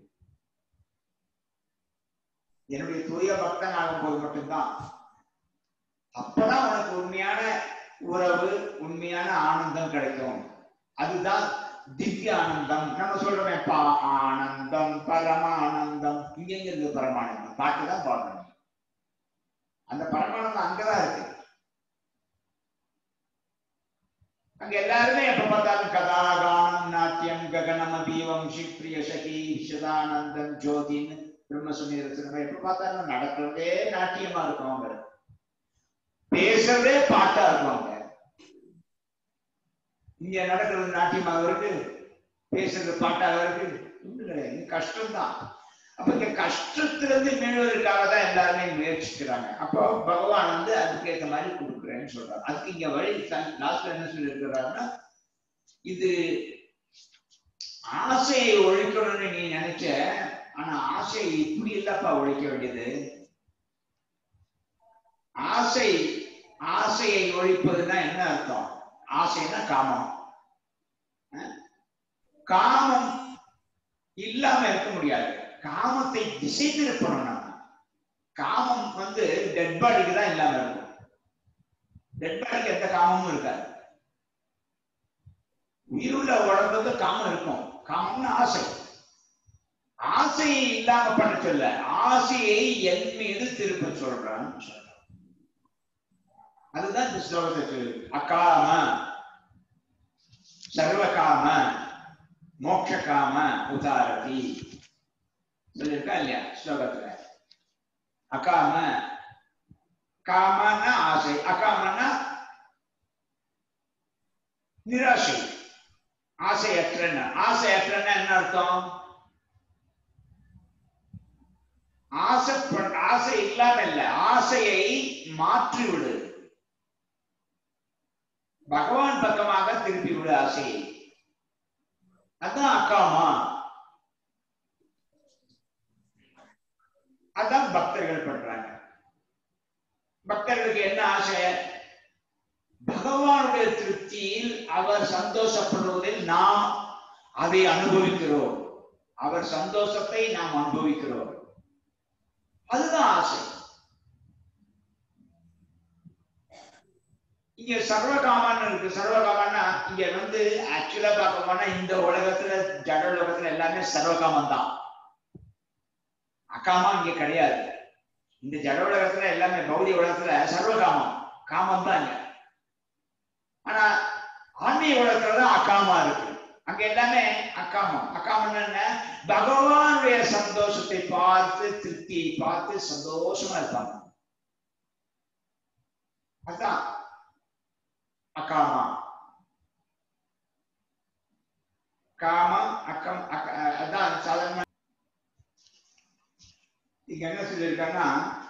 என்னுடைய தூய பக்தன் ஆகும் போது மட்டும்தான் அப்பதான் உனக்கு உண்மையான உறவு உண்மையான ஆனந்தம் கிடைக்கும் அதுதான் திவ்ய ஆனந்தம் நம்ம சொல்றோமே பா ஆனந்தம் பரமானந்தம் இங்க எங்க இருக்கு பரமானந்தம் பாட்டு தான் பாடணும் அந்த பரமானந்தம் அங்கதான் இருக்கு அங்க எல்லாருமே எப்ப பார்த்தாலும் கதா கானம் நாட்டியம் ககனம் அதீவம் ஸ்ரீப்ரிய சகி சதானந்தம் ஜோதின்னு பிரம்மசுமி ரச்சனை எப்ப பார்த்தாலும் நடக்கிறதே நாட்டியமா இருக்கும் அவங்க பேசுறதே பாட்டா இருக்கும் அவங்க இங்க நடக்கிறது நாட்டியமாக இருக்கு பேசுறது பாட்டாக இருக்கு ஒண்ணும் கிடையாது இது கஷ்டம்தான் அப்ப இந்த கஷ்டத்துல இருந்து மீள்வதற்காக தான் எல்லாருமே முயற்சிக்கிறாங்க அப்போ பகவான் வந்து அதுக்கு ஏற்ற மாதிரி கொடுக்குறேன்னு சொல்றாரு அதுக்கு இங்க வழி லாஸ்ட்ல என்ன சொல்லி இருக்கிறாருன்னா இது ஆசையை ஒழிக்கணும்னு நீ நினைச்ச ஆனா ஆசையை இப்படி இல்லப்பா ஒழிக்க வேண்டியது ஆசை ஆசையை ஒழிப்பதுன்னா என்ன அர்த்தம் ஆசைன்னா காமம் அஹ்? காமம் இல்லாம இருக்க முடியாது காமத்தை திசை திருப்பணும் நம்ம காமம் வந்து டெட் பாடிக்கு தான் இல்லாம இருக்கும் டெட் பாடிக்கு எந்த காமமும் இருக்காது உயிருள்ள உடம்புக்கு காமம் இருக்கும் காமம்னு ஆசை ஆசையை இல்லாம பண்ண சொல்ல ஆசையை என் மீது திருப்ப சொல்றான்னு சொல்றான் அதுதான் இந்த ஸ்லோகத்தை சொல்லுது அகாம சர்வகாம மோட்சகாம உதாரதி சொல்லியிருக்கா இல்லையா ஸ்லோகத்துல அகாம காமனா ஆசை அகாமனா நிராசை ஆசையற்றன ஆசையற்றன என்ன அர்த்தம் ஆசைப்பட ஆசை இல்லாம இல்ல ஆசையை மாற்றி விடு பகவான் பக்கமாக திருப்பி விடு ஆசையை அதான் அக்காமா அதான் பக்தர்கள் பண்றாங்க பக்தர்களுக்கு என்ன ஆசை பகவானுடைய திருப்தியில் அவர் சந்தோஷப்படுவதில் நாம் அதை அனுபவிக்கிறோம் அவர் சந்தோஷத்தை நாம் அனுபவிக்கிறோம் அதுதான் ஆசை இங்க சர்வகாமன் இருக்கு சர்வகாமன்னா இங்க வந்து ஆக்சுவலா பார்க்க போனா இந்த உலகத்துல ஜட உலகத்துல எல்லாமே சர்வகாமம் தான் அகாமா இங்க கிடையாது இந்த ஜட உலகத்துல எல்லாமே பௌதிக உலகத்துல சர்வகாமம் காமம் தான் இங்க ஆனா ஆன்மீக உலகத்துல தான் அகாமா இருக்கு அங்க எல்லாமே அக்காமம் அக்காமம் என்ன பகவானுடைய சந்தோஷத்தை பார்த்து திருப்தியை பார்த்து சந்தோஷமா இருப்பாங்க அதான் அகாமா காமம் அக்கம் அக்க- அதான் சாதாரண இங்க என்ன சொல்லியிருக்காங்கன்னா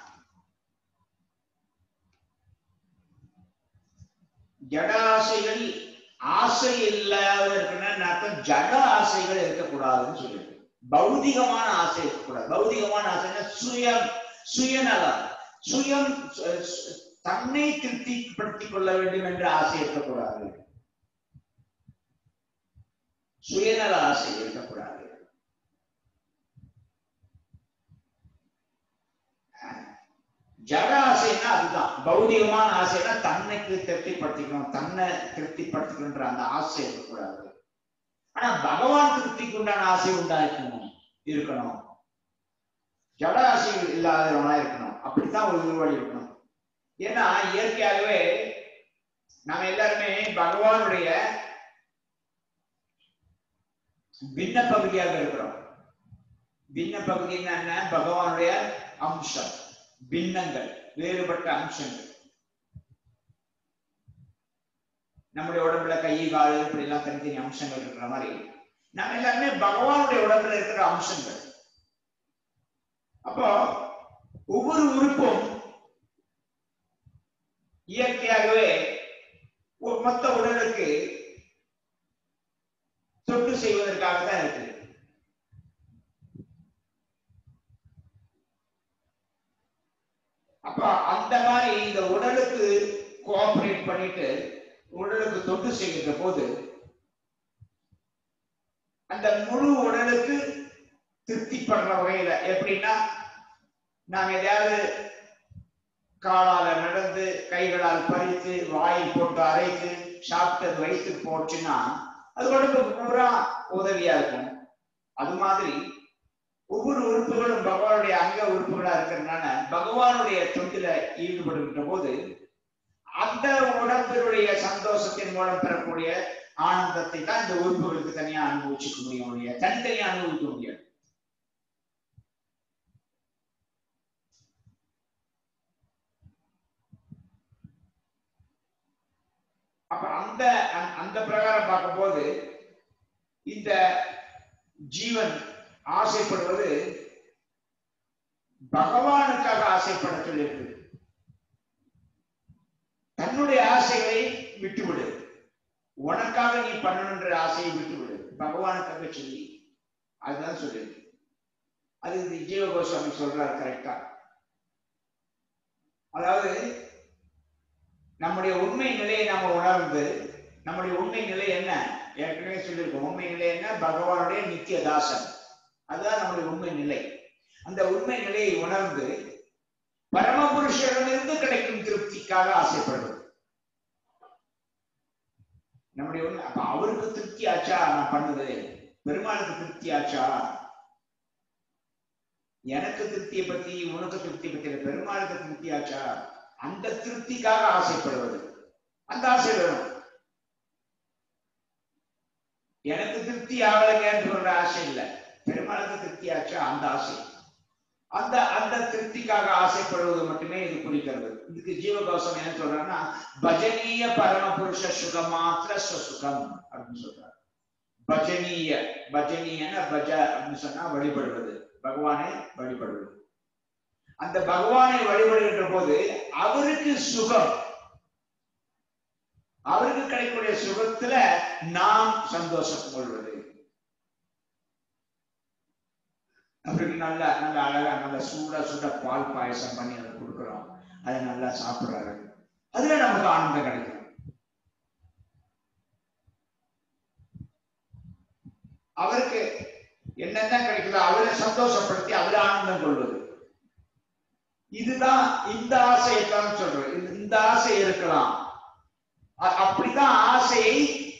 ஜடாசைகள் ஆசை இல்லாத இருக்கணும்னு அர்த்தம் ஜட ஆசைகள் இருக்கக்கூடாதுன்னு சொல்லியிருக்கு பௌதிகமான ஆசை இருக்கக்கூடாது பௌதிகமான ஆசைன்னா சுயம் சுயநலம் சுயம் சு- சு- தன்னை திருப்திப்படுத்திக் கொள்ள வேண்டும் என்ற ஆசை இருக்கக்கூடாது சுயநல ஆசை இருக்கக்கூடாது ஜட ஆசைன்னா அதுதான் பௌதிகமான ஆசைன்னா தன்னைக்கு திருப்திப்படுத்திக்கணும் தன்னை திருப்திப்படுத்திக்கணுன்ற அந்த ஆசை இருக்கக்கூடாது ஆனா பகவான் திருப்திக்கு உண்டான ஆசை உண்டாஇருக்கணும் இருக்கணும் ஜட ஆசை இல்லாதவனா இருக்கணும் அப்படித்தான் ஒரு உருவாடி இருக்கணும் ஏன்னா இயற்கையாகவே நாம எல்லாருமே பகவானுடைய பின்ன பகுதியாக இருக்கிறோம் பின்ன பகுதின்னா என்ன பகவானுடைய அம்சம் பின்னங்கள் வேறுபட்ட அம்சங்கள் நம்முடைய உடம்புல கை கால் இப்படி எல்லாம் தனித்தனி அம்சங்கள் இருக்கிற மாதிரி நம்ம எல்லாருமே பகவானுடைய உடம்புல இருக்கிற அம்சங்கள் அப்போ ஒவ்வொரு உறுப்பும் இயற்கையாகவே ஒரு மொத்த உடலுக்கு தொண்டு செய்வதற்காக தான் இருக்கு உடலுக்கு கோஆபரேட் பண்ணிட்டு உடலுக்கு தொண்டு செய்கின்ற போது அந்த முழு உடலுக்கு திருப்திப்படுற வகையில எப்படின்னா நாம் எதையாவது காலால நடந்து கைகளால் பறித்து வாயில் போட்டு அரைத்து சாப்பிட்டது வயிற்று போச்சுன்னா அது உடம்புக்கு பூரா உதவியா இருக்கும் அது மாதிரி ஒவ்வொரு உறுப்புகளும் பகவானுடைய அங்க உறுப்புகளா இருக்கிறதுனால பகவானுடைய தொண்டில ஈடுபடுகின்ற போது அந்த உடம்பினுடைய சந்தோஷத்தின் மூலம் பெறக்கூடிய ஆனந்தத்தை தான் இந்த உறுப்புகளுக்கு தனியா அனுபவிச்சுக்க முடியும் ஒழிய தனித்தனியா அனுபவிக்க முடியாது அப்ப அந்த அந்த- அந்த பிரகாரம் பார்க்கும்போது இந்த ஜீவன் ஆசைப்படுவது பகவானுக்காக ஆசைப்பட சொல்லியிருக்கு தன்னுடைய ஆசைகளை விட்டுவிடு உனக்காக நீ பண்ணணுன்ற ஆசையை விட்டுவிடு பகவானுக்காக சொல்லி அதுதான் சொல்லியிருக்கு அது இந்த ஜீவ கோஸ்வாமி சொல்றாரு கரெக்டா அதாவது நம்முடைய உண்மை நிலையை நாம உணர்ந்து நம்முடைய உண்மை நிலை என்ன ஏற்கனவே சொல்லியிருக்கோம் உண்மை நிலை என்ன பகவானுடைய நித்திய தாசன் அதுதான் நம்முடைய உண்மை நிலை அந்த உண்மை நிலையை உணர்ந்து பரமபுருஷரிடமிருந்து கிடைக்கும் திருப்திக்காக ஆசைப்படுவது நம்முடைய உண்மை அப்ப அவருக்கு திருப்தி ஆச்சா நான் பண்ணுது பெருமாளுக்கு திருப்தி ஆச்சா எனக்கு திருப்தியை பத்தி உனக்கு திருப்தி பத்தி இல்ல, பெருமாளுக்கு திருப்தி ஆச்சா அந்த திருப்திக்காக ஆசைப்படுவது அந்த ஆசை வேணும் எனக்கு திருப்தி ஆகலைங்கன்னு சொல்ற ஆசை இல்ல பெருமாளுக்கு திருப்தி ஆச்சா அந்த ஆசை அந்த அந்த திருப்திக்காக ஆசைப்படுவது மட்டுமே இது குறிக்கிறது இதுக்கு ஜீவகோசம் என்ன சொல்றாருன்னா பஜனீய பரமபுருஷ சுகமாத்திர சுகம் அப்படின்னு சொல்றாரு பஜனீய பஜனீயன பஜ அப்படின்னு சொன்னா வழிபடுவது பகவானை வழிபடுவது அந்த பகவானை வழிபடுகின்ற போது அவருக்கு சுகம் அவருக்கு கிடைக்கக்கூடிய சுகத்துல நாம் சந்தோஷம் கொள்வது அவருக்கு நல்ல நல்ல அழகா நல்ல சூட சுட பால் பாயசம் பண்ணி அதை கொடுக்குறோம் அதை நல்லா சாப்பிடுறாரு அதுல நமக்கு ஆனந்தம் கிடைக்கும் அவருக்கு என்னென்ன கிடைக்குதோ அவரை சந்தோஷப்படுத்தி அவரை ஆனந்தம் கொள்வது இதுதான் இந்த ஆசையைத்தான் சொல்றது இந்த- இந்த ஆசை இருக்கலாம் அ- அப்படிதான் ஆசையை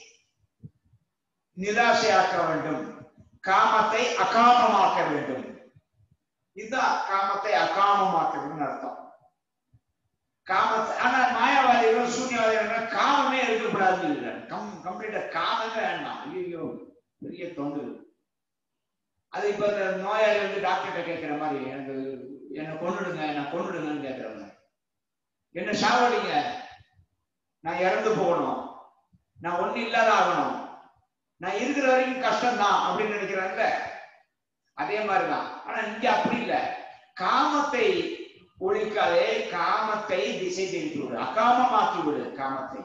நிராசையாக்க வேண்டும் காமத்தை அகாமமாக்க வேண்டும் இதுதான் காமத்தை அகாமமாக்குறதுன்னு அர்த்தம் காமத்தை ஆனா மாயாவாதிகளும் சூன்யவாதிகள் காமமே இருக்கக்கூடாதுன்னு இல்லை கம் கம்ப்ளீட்டா காமமே வேண்டாம் ஐயோ பெரிய தொண்டு அது இப்ப இந்த நோயாளி வந்து டாக்டர்கிட்ட கேட்கிற மாதிரி எனக்கு என்னை கொன்னுடுங்க நான் கொன்னுடுங்கன்னு கேட்கறவங்க என்ன சாவடிங்க நான் இறந்து போகணும் நான் ஒண்ணு இல்லாத ஆகணும் நான் இருக்கிற வரைக்கும் கஷ்டம்தான் அப்படின்னு நினைக்கிறாங்கல்ல அதே மாதிரிதான் ஆனா இங்க அப்படி இல்ல காமத்தை ஒழிக்காதே காமத்தை திசை திருப்பி விடு அகாமமாக்கி விடு காமத்தை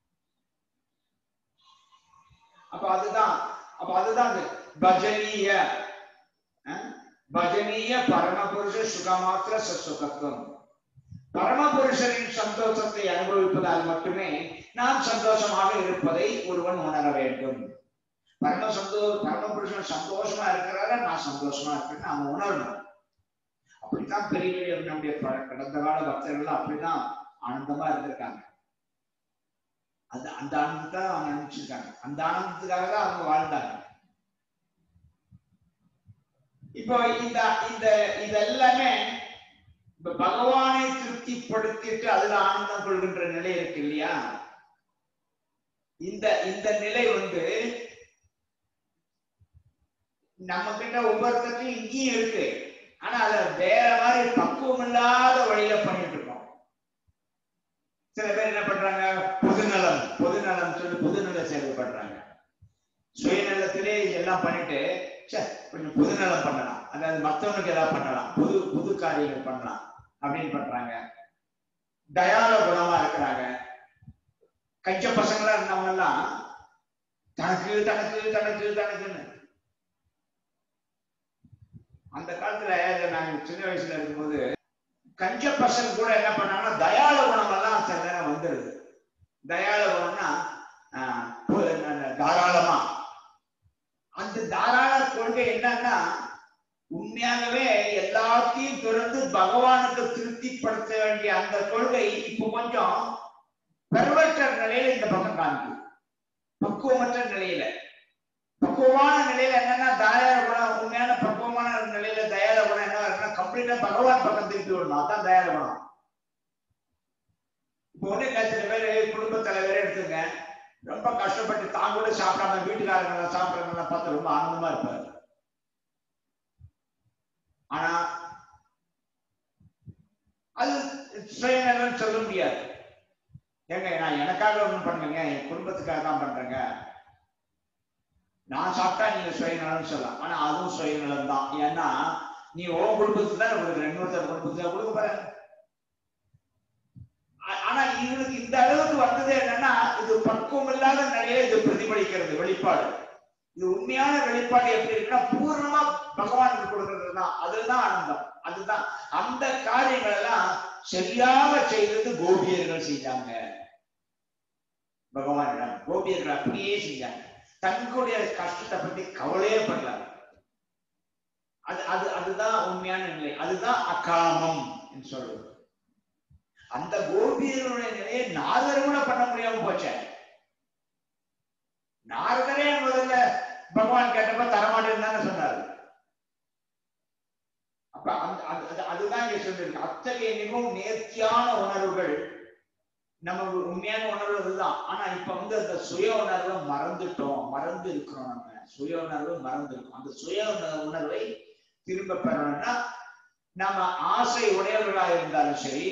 அப்ப அதுதான் அப்ப அதுதான் அது பஜனீய அஹ், பஜனீய பரமபுருஷ சுகமாத்திர சுகத்துவம் பரமபுருஷரின் சந்தோஷத்தை அனுபவிப்பதால் மட்டுமே நாம் சந்தோஷமாக இருப்பதை ஒருவன் உணர வேண்டும் பரம சந்தோ பரமபுருஷன் சந்தோஷமா இருக்கிறார நான் சந்தோஷமா இருக்கேன்னு அவன் உணரணும் அப்படித்தான் பெரிய பெரிய நம்முடைய ப- கடந்த கால பக்தர்கள் அப்படிதான் ஆனந்தமா இருந்திருக்காங்க அது அந்த ஆனந்தத்தை அவங்க அனுப்பிச்சிருக்காங்க அந்த ஆனந்தத்துக்காக தான் அவங்க வாழ்ந்தாங்க இப்போ இந்த இந்த இதெல்லாமே இப்ப பகவானை திருப்திப்படுத்திட்டு அதுல ஆனந்தம் கொள்கின்ற நிலை இருக்கு இல்லையா இந்த இந்த நிலை வந்து நம்ம கிட்ட ஒவ்வொருத்தருக்கும் இங்கேயும் இருக்கு ஆனா அத வேற மாதிரி பக்குவம் இல்லாத வழியில பண்ணிட்டு இருக்கோம் சில பேர் என்ன பண்றாங்க பொதுநலம் பொதுநலம் சொல்லி பொதுநல சேவை பண்றாங்க சுயநலத்திலே எல்லாம் பண்ணிட்டு ச்சே கொஞ்சம் பொதுநலம் பண்ணலாம் அதாவது மத்தவனுக்கு ஏதாவது பண்ணலாம் புது புது காரியங்கள் பண்ணலாம் அப்படின்னு பண்றாங்க தயால குணமா இருக்கிறாங்க கஞ்ச பசங்களா இருந்தவங்க எல்லாம் தனக்கு தனக்கு தனக்கு தனக்குன்னு அந்த காலத்துல நாங்க சின்ன வயசுல இருக்கும்போது கஞ்ச பசங்க கூட என்ன பண்ணாங்கன்னா தயாள குணம் எல்லாம் சில நேரம் வந்துருது தயாள குணம்னா ஆஹ், பு- ந- தாராளமா அந்த தாராள கொள்கை என்னன்னா உண்மையாகவே எல்லாத்தையும் திறந்து பகவானுக்கு திருப்திப்படுத்த வேண்டிய அந்த கொள்கை இப்போ கொஞ்சம் பெர்வற்ற நிலையில இந்த பக்கம் காமிக்குது பக்குவமற்ற நிலையில பக்குவமான நிலையில என்னன்னா தயார குணம் உண்மையான பக்குவமான நிலையில தயார குணம் என்ன இருக்குன்னா கம்ப்ளீட்டா பகவான் பக்கம் திருப்பி விடணும் அதான் தயார குணம் இப்போ ஒண்ணு இல்ல சில பேர் குடும்ப தலைவரே எடுத்துங்க ரொம்ப கஷ்டப்பட்டு தான் கூட சாப்பிடாம வீட்டுக்காரங்க சாப்பிடுறவங்க பார்த்து ரொம்ப ஆனந்தமா இருப்பாரு ஆனா அது சுயநலம் சொல்ல முடியாது ஏங்க நான் எனக்காக ஒண்ணும் பண்ணுங்க என் குடும்பத்துக்காக தான் பண்றேங்க நான் சாப்பிட்டா நீங்க சுயநலம்னு சொல்லலாம் ஆனா அதுவும் சுயநலம் தான் ஏன்னா நீ உன் குடும்பத்துக்கு தான் கொடுக்குற இன்னொருத்தர் குடும்பத்துக்கு கொடுக்க போற ஆ- ஆனா இவனுக்கு இந்த அளவுக்கு வந்தது என்னன்னா இது பக்குவம் இல்லாத நிலையில இது பிரதிபலிக்கிறது வெளிப்பாடு இது உண்மையான வெளிப்பாடு எப்படி இருக்குன்னா பூர்ணமா பகவானுக்கு கொடுக்கிறது தான் அதுதான் ஆனந்தம் அதுதான் அந்த காரியங்கள் எல்லாம் சரியாக செய்தது கோபியர்கள் செஞ்சாங்க பகவானிடம் கோபியர்கள் அப்படியே செஞ்சாங்க தங்களுடைய கஷ்டத்தை பத்தி கவலையே படல அது அது அதுதான் உண்மையான நிலை அதுதான் அகாமம் என்று சொல்றது அந்த கோபியர்களுடைய நிலையை நாரதர் கூட பண்ண முடியாம போச்சே நாரதரே முதல்ல பகவான் கேட்டப்ப தரமாட்டேன்னு தானே சொன்னாரு அப்ப அந்த அது- அது- அதுதான் இங்க சொல்லிருக்கு அத்தகைய மிகவும் நேர்த்தியான உணர்வுகள் நம்ம உண்மையான உணர்வு இதுதான் ஆனா இப்ப வந்து அந்த சுய உணர்வை மறந்துட்டோம் மறந்து இருக்கிறோம் நம்ம சுய உணர்வு மறந்துருக்கோம் அந்த சுய உண- உணர்வை திரும்ப பெறணும்னா நம்ம ஆசை உடையவர்களா இருந்தாலும் சரி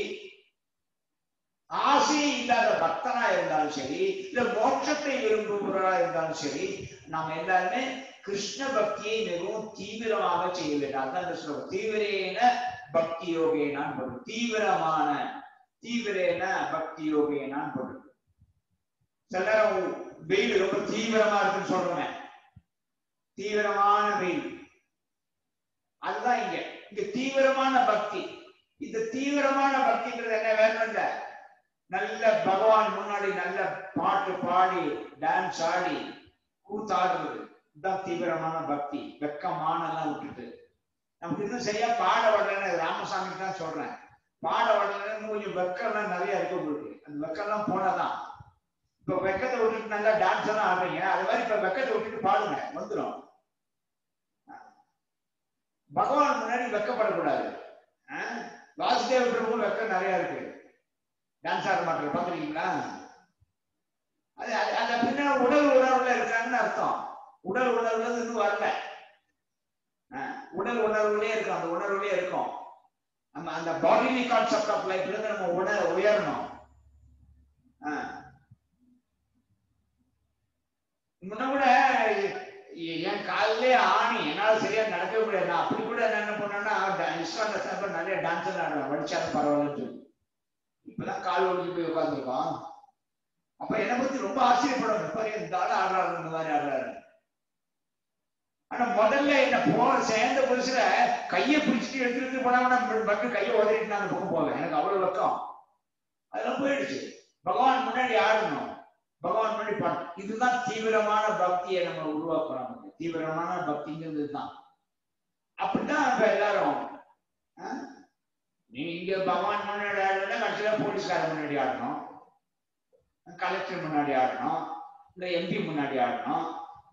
ஆசையே இல்லாத பக்தனா இருந்தாலும் சரி இல்ல மோட்சத்தை விரும்புபவர்களா இருந்தாலும் சரி நாம் எல்லாருமே கிருஷ்ண பக்தியை மிகவும் தீவிரமாக செய்ய வேண்டும் அதான் இந்த ஸ்லோகம் தீவிரேன பக்தி யோகேனான் பொருள் தீவிரமான தீவிரேன பக்தி யோகேனான் பொருள் சில நேரம் வெயில் ரொம்ப தீவிரமா இருக்குன்னு சொல்றேன் தீவிரமான வெயில் அதுதான் இங்க இங்க தீவிரமான பக்தி இந்த தீவிரமான பக்திங்கிறது என்ன வேணும் இல்ல நல்ல பகவான் முன்னாடி நல்ல பாட்டு பாடி டான்ஸ் ஆடி கூத்தாடுறது இதுதான் தீவிரமான பக்தி வெக்கமான எல்லாம் விட்டுட்டு நமக்கு இன்னும் சரியா பாட வரலன்னு ராமசாமிக்கு தான் சொல்றேன் பாட வரலன்னு இன்னும் கொஞ்சம் வெக்கம்லாம் நிறைய இருக்கு உங்களுக்கு அந்த வெக்கம்லாம் போனாதான் இப்ப வெக்கத்தை விட்டுட்டு நல்லா டான்ஸ் எல்லாம் ஆடுறீங்க அது மாதிரி இப்ப வெக்கத்தை விட்டுட்டு பாடுங்க வந்துடும் பகவான் முன்னாடி வெக்கப்படக்கூடாது ஆஹ்? வாசுதேவ பிரபு வெக்கம் நிறைய இருக்கு டான்ஸ் ஆட மாட்டேங்க பாத்துருக்கீங்களா அது அது- அது அப்படின்னா உடல் உணர்வுல இருக்காங்கன்னு அர்த்தம் உடல் உணர்வுல இருந்து இன்னும் வரல ஆஹ், உடல் உணர்வுலயே இருக்கும் அந்த உணர்வுலயே இருக்கும் நம்ம அந்த பாடிலி கான்செப்ட் ஆஃப் லைஃப்ல இருந்து நம்ம உணர உயரணும் ஆஹ். முன்ன கூட எ- என் காலிலே ஆணி என்னால சரியா நடக்கவே முடியாது நான் அப்படி கூட நான் என்ன பண்ணேன்னா இஸ்லாம் நிறைய டான்ஸ் ஆடுவேன் வடிச்சாலும் பரவாயில்லன்னு சொல்லி இப்பதான் கால் ஒடிஞ்சு போய் உட்காந்துருக்கோம் அப்ப என்னை பத்தி ரொம்ப ஆச்சரியப்படும் பாரு இந்த ஆள் ஆடுறாரு இந்த மாதிரி ஆடுறாரு ஆனா முதல்ல என்ன போன சேர்ந்த புதுசுல கையை பிடிச்சிட்டு எடுத்துட்டு போனா மட்டும் கையை உதறிட்டு நான் அந்த பக்கம் போவேன் எனக்கு அவ்வளவு வெக்கம் அதெல்லாம் போயிடுச்சு பகவான் முன்னாடி ஆடணும் பகவான் முன்னாடி பாடணும் இதுதான் தீவிரமான பக்தியை நம்ம உருவாக்குறோம் நமக்கு. தீவிரமான பக்திங்கிறது தான் அப்படித்தான் இப்ப எல்லாரும் ஆ? நீங்க பகவான் முன்னாடி ஆடணும்னா கடைசியில போலீஸ்காரன் முன்னாடி ஆடணும் கலெக்டர் முன்னாடி ஆடணும் இல்ல எம்பி முன்னாடி ஆடணும்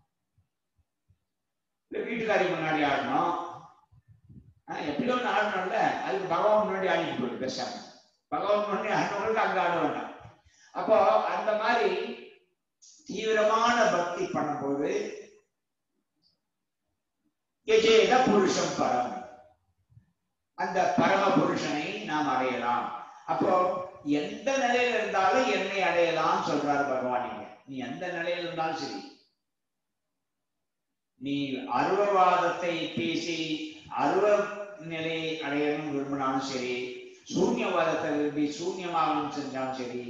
இல்ல வீட்டுக்காரி முன்னாடி ஆடணும் ஆஹ் எப்படியோ ஒண்ணு ஆடணும்ல அதுக்கு பகவான் முன்னாடி ஆடிட்டு போயிடு பேசாம பகவான் முன்னாடி ஆடினவங்களுக்கு அங்க ஆட வேண்டாம் அப்போ அந்த மாதிரி தீவிரமான பக்தி பண்ணும்போது எஜேத புருஷம் பரம் அந்த பரம புருஷனை நாம் அடையலாம் அப்போ எந்த நிலையில இருந்தாலும் என்னை அடையலாம் சொல்றாரு பகவான் இங்க நீ எந்த நிலையில இருந்தாலும் சரி நீ அருவவாதத்தை பேசி அருவ நிலையை அடையணும் விரும்பினாலும் சரி சூன்யவாதத்தை விரும்பி சூன்யமாகணும் செஞ்சாலும் சரி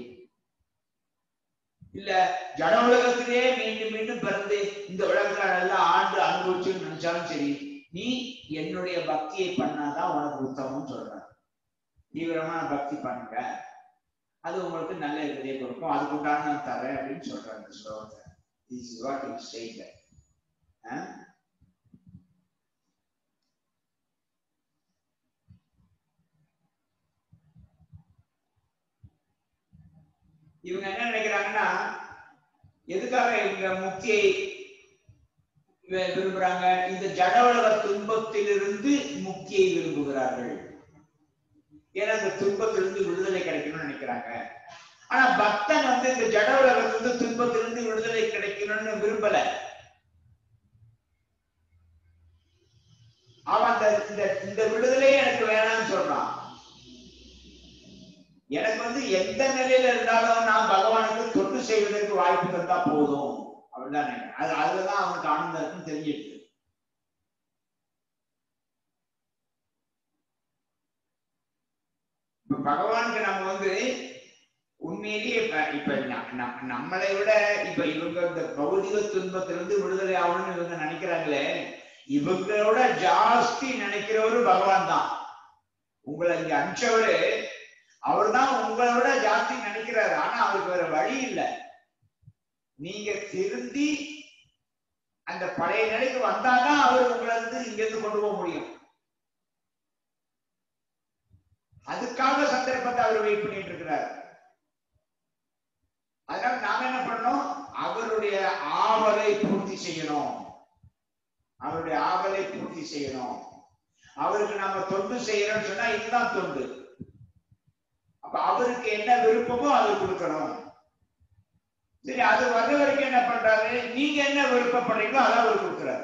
இல்ல ஜட உலகத்திலே மீண்டும் மீண்டும் பிறந்து இந்த உலகத்துல நல்லா ஆண்டு அனுபவிச்சுன்னு நினைச்சாலும் சரி நீ என்னுடைய பக்தியை பண்ணாதான் உனக்கு உத்தமம் சொல்ற தீவிரமான பக்தி பண்ணுங்க அது உங்களுக்கு நல்ல இதை கொடுக்கும் அதுக்கு உண்டான நான் தரேன் அப்படின்னு சொல்றாங்க இந்த ஸ்லோகத்தை இஸ் வாட் இட் ஸ்டேட் இவங்க என்ன நினைக்கிறாங்கன்னா எதுக்காக இவங்க முக்தியை வி- விரும்புறாங்க இந்த ஜடவளக துன்பத்திலிருந்து முக்தியை விரும்புகிறார்கள் ஏன்னா இந்த துன்பத்திலிருந்து விடுதலை கிடைக்கணும்னு நினைக்கிறாங்க ஆனா பக்தன் வந்து இந்த ஜடவளகத்திலிருந்து துன்பத்திலிருந்து விடுதலை கிடைக்கணும்னு விரும்பல அவன் அந்த இந்த இந்த விடுதலையே எனக்கு வேணாம்னு சொல்றான் எனக்கு வந்து எந்த நிலையில இருந்தாலும் நான் பகவானுக்கு தொண்டு செய்வதற்கு வாய்ப்பு தந்தா போதும் அப்படிதான் நினைக்கிறேன் அது அதுலதான் அவனுக்கு ஆனந்தம் இருக்குன்னு தெரிஞ்சிருக்கு இப்ப பகவானுக்கு நம்ம வந்து உண்மையிலேயே இப்ப இப்ப ந- ந- நம்மளை விட இப்ப இவங்க இந்த பௌதிக துன்பத்திலிருந்து விடுதலை ஆகணும்னு இவங்க நினைக்கிறாங்களே இவங்களோட ஜாஸ்தி நினைக்கிறவரு பகவான் தான் உங்களை இங்க அனுப்பிச்சவரு அவர்தான் உங்களை விட ஜாஸ்தி நினைக்கிறாரு ஆனா அவருக்கு வேற வழி இல்லை நீங்க திருந்தி அந்த பழைய நிலைக்கு வந்தாதான் அவர் உங்களை வந்து இங்க இருந்து கொண்டு போக முடியும் அதுக்காக சந்தர்ப்பத்தை அவர் வெயிட் பண்ணிட்டு இருக்கிறார் அதனால நாம என்ன பண்ணோம் அவருடைய ஆவலை பூர்த்தி செய்யணும் அவருடைய ஆவலை பூர்த்தி செய்யணும் அவருக்கு நாம தொண்டு செய்யறோம்னு சொன்னா இதுதான் தொண்டு அப்ப அவருக்கு என்ன விருப்பமோ அதை கொடுக்கணும் சரி அது வர்ற வரைக்கும் என்ன பண்றாரு நீங்க என்ன விருப்பப்படுறீங்களோ அதை அவர் கொடுக்குறாரு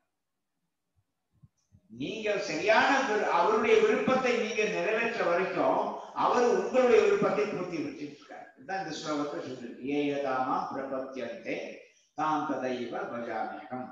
நீங்க சரியான விரு- அவருடைய விருப்பத்தை நீங்க நிறைவேற்ற வரைக்கும் அவர் உங்களுடைய விருப்பத்தை பூர்த்தி வச்சிருக்காரு இதுதான் இந்த ஸ்லோகத்தை சொல்லிருக்கு ஏயதாமா பிரபத்தியந்தே தாம் ததைவ பஜாமேகம்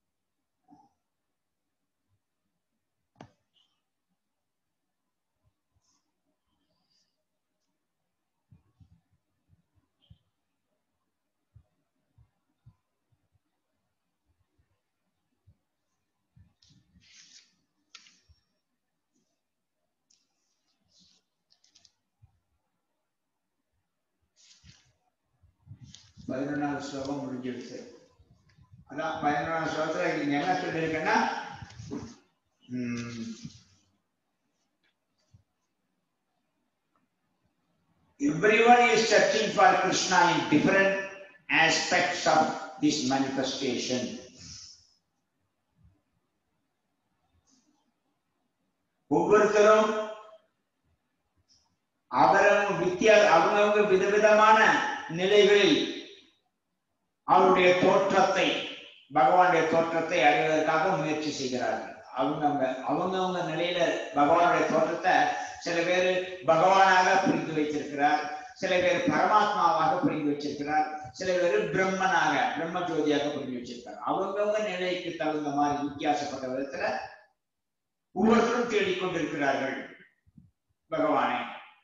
பதினொன்றாவது ஸ்லோகம் முடிஞ்சிடுச்சு அதான் பதினொன்றாவது ஸ்லோகத்துல நீங்க என்ன சொல்லியிருக்கேன்னா உம், everyone is searching for Krishna in different aspects of this manifestation. ஒவ்வொருத்தரும் அவரும் வித்தியா அவங்கவுங்க விதவிதமான நிலைகளில் அவருடைய தோற்றத்தை பகவானுடைய தோற்றத்தை அடைவதற்காக முயற்சி செய்கிறார்கள் அவங்கவுங்க அவங்கவுங்க நிலையில பகவானுடைய தோற்றத்தை சில பேர் பகவானாக புரிந்து வைத்திருக்கிறார் சில பேர் பரமாத்மாவாக புரிந்து வச்சிருக்கிறார் சில பேர் பிரம்மனாக பிரம்ம ஜோதியாக புரிந்து வச்சிருக்கார் அவங்கவுங்க நிலைக்கு தகுந்த மாதிரி வித்தியாசப்பட்ட விதத்துல ஒவ்வொருத்தரும் தேடிக்கொண்டிருக்கிறார்கள் பகவானை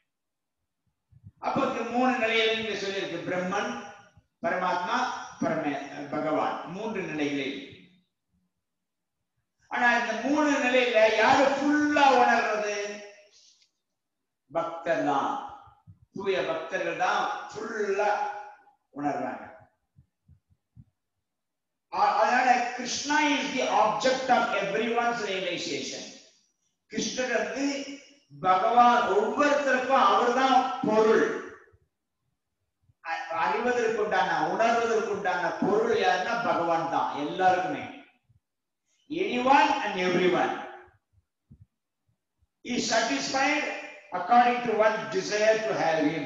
அப்போ இந்த மூணு நிலையில இங்க சொல்லியிருக்கு பிரம்மன் பரமாத்மா பரமே பகவான் மூன்று நிலைகளில் ஆனா இந்த மூணு நிலையில யாரு ஃபுல்லா உணர்றது பக்தர் தான் தூய பக்தர்கள் தான் ஃபுல்லா உணர்றாங்க அ- அதனால Krishna is the object of every one's realisation கிருஷ்ணர் வந்து பகவான் ஒவ்வொருத்தருக்கும் அவர்தான் பொருள் அ- அறிவதற்குண்டான உணர்வதற்குண்டான பொருள் யாருன்னா பகவான் தான் எல்லாருக்குமே anyone and everyone is satisfied according to one desire to have him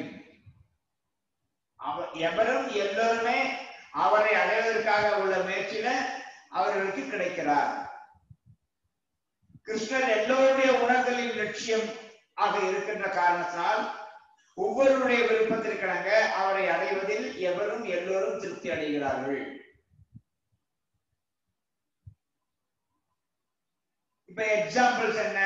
அவர் எவரும் எல்லோருமே அவரை அடைவதற்காக உள்ள முயற்சியில அவர்களுக்கு கிடைக்கிறார் கிருஷ்ணர் எல்லோருடைய உணர்தலின் லட்சியம் ஆக இருக்கின்ற காரணத்தினால் ஒவ்வொருடைய விருப்பத்திற்கிணங்க அவரை அடைவதில் எவரும் எல்லோரும் திருப்தி அடைகிறார்கள் இப்ப எக்ஸாம்பிள்ஸ் என்ன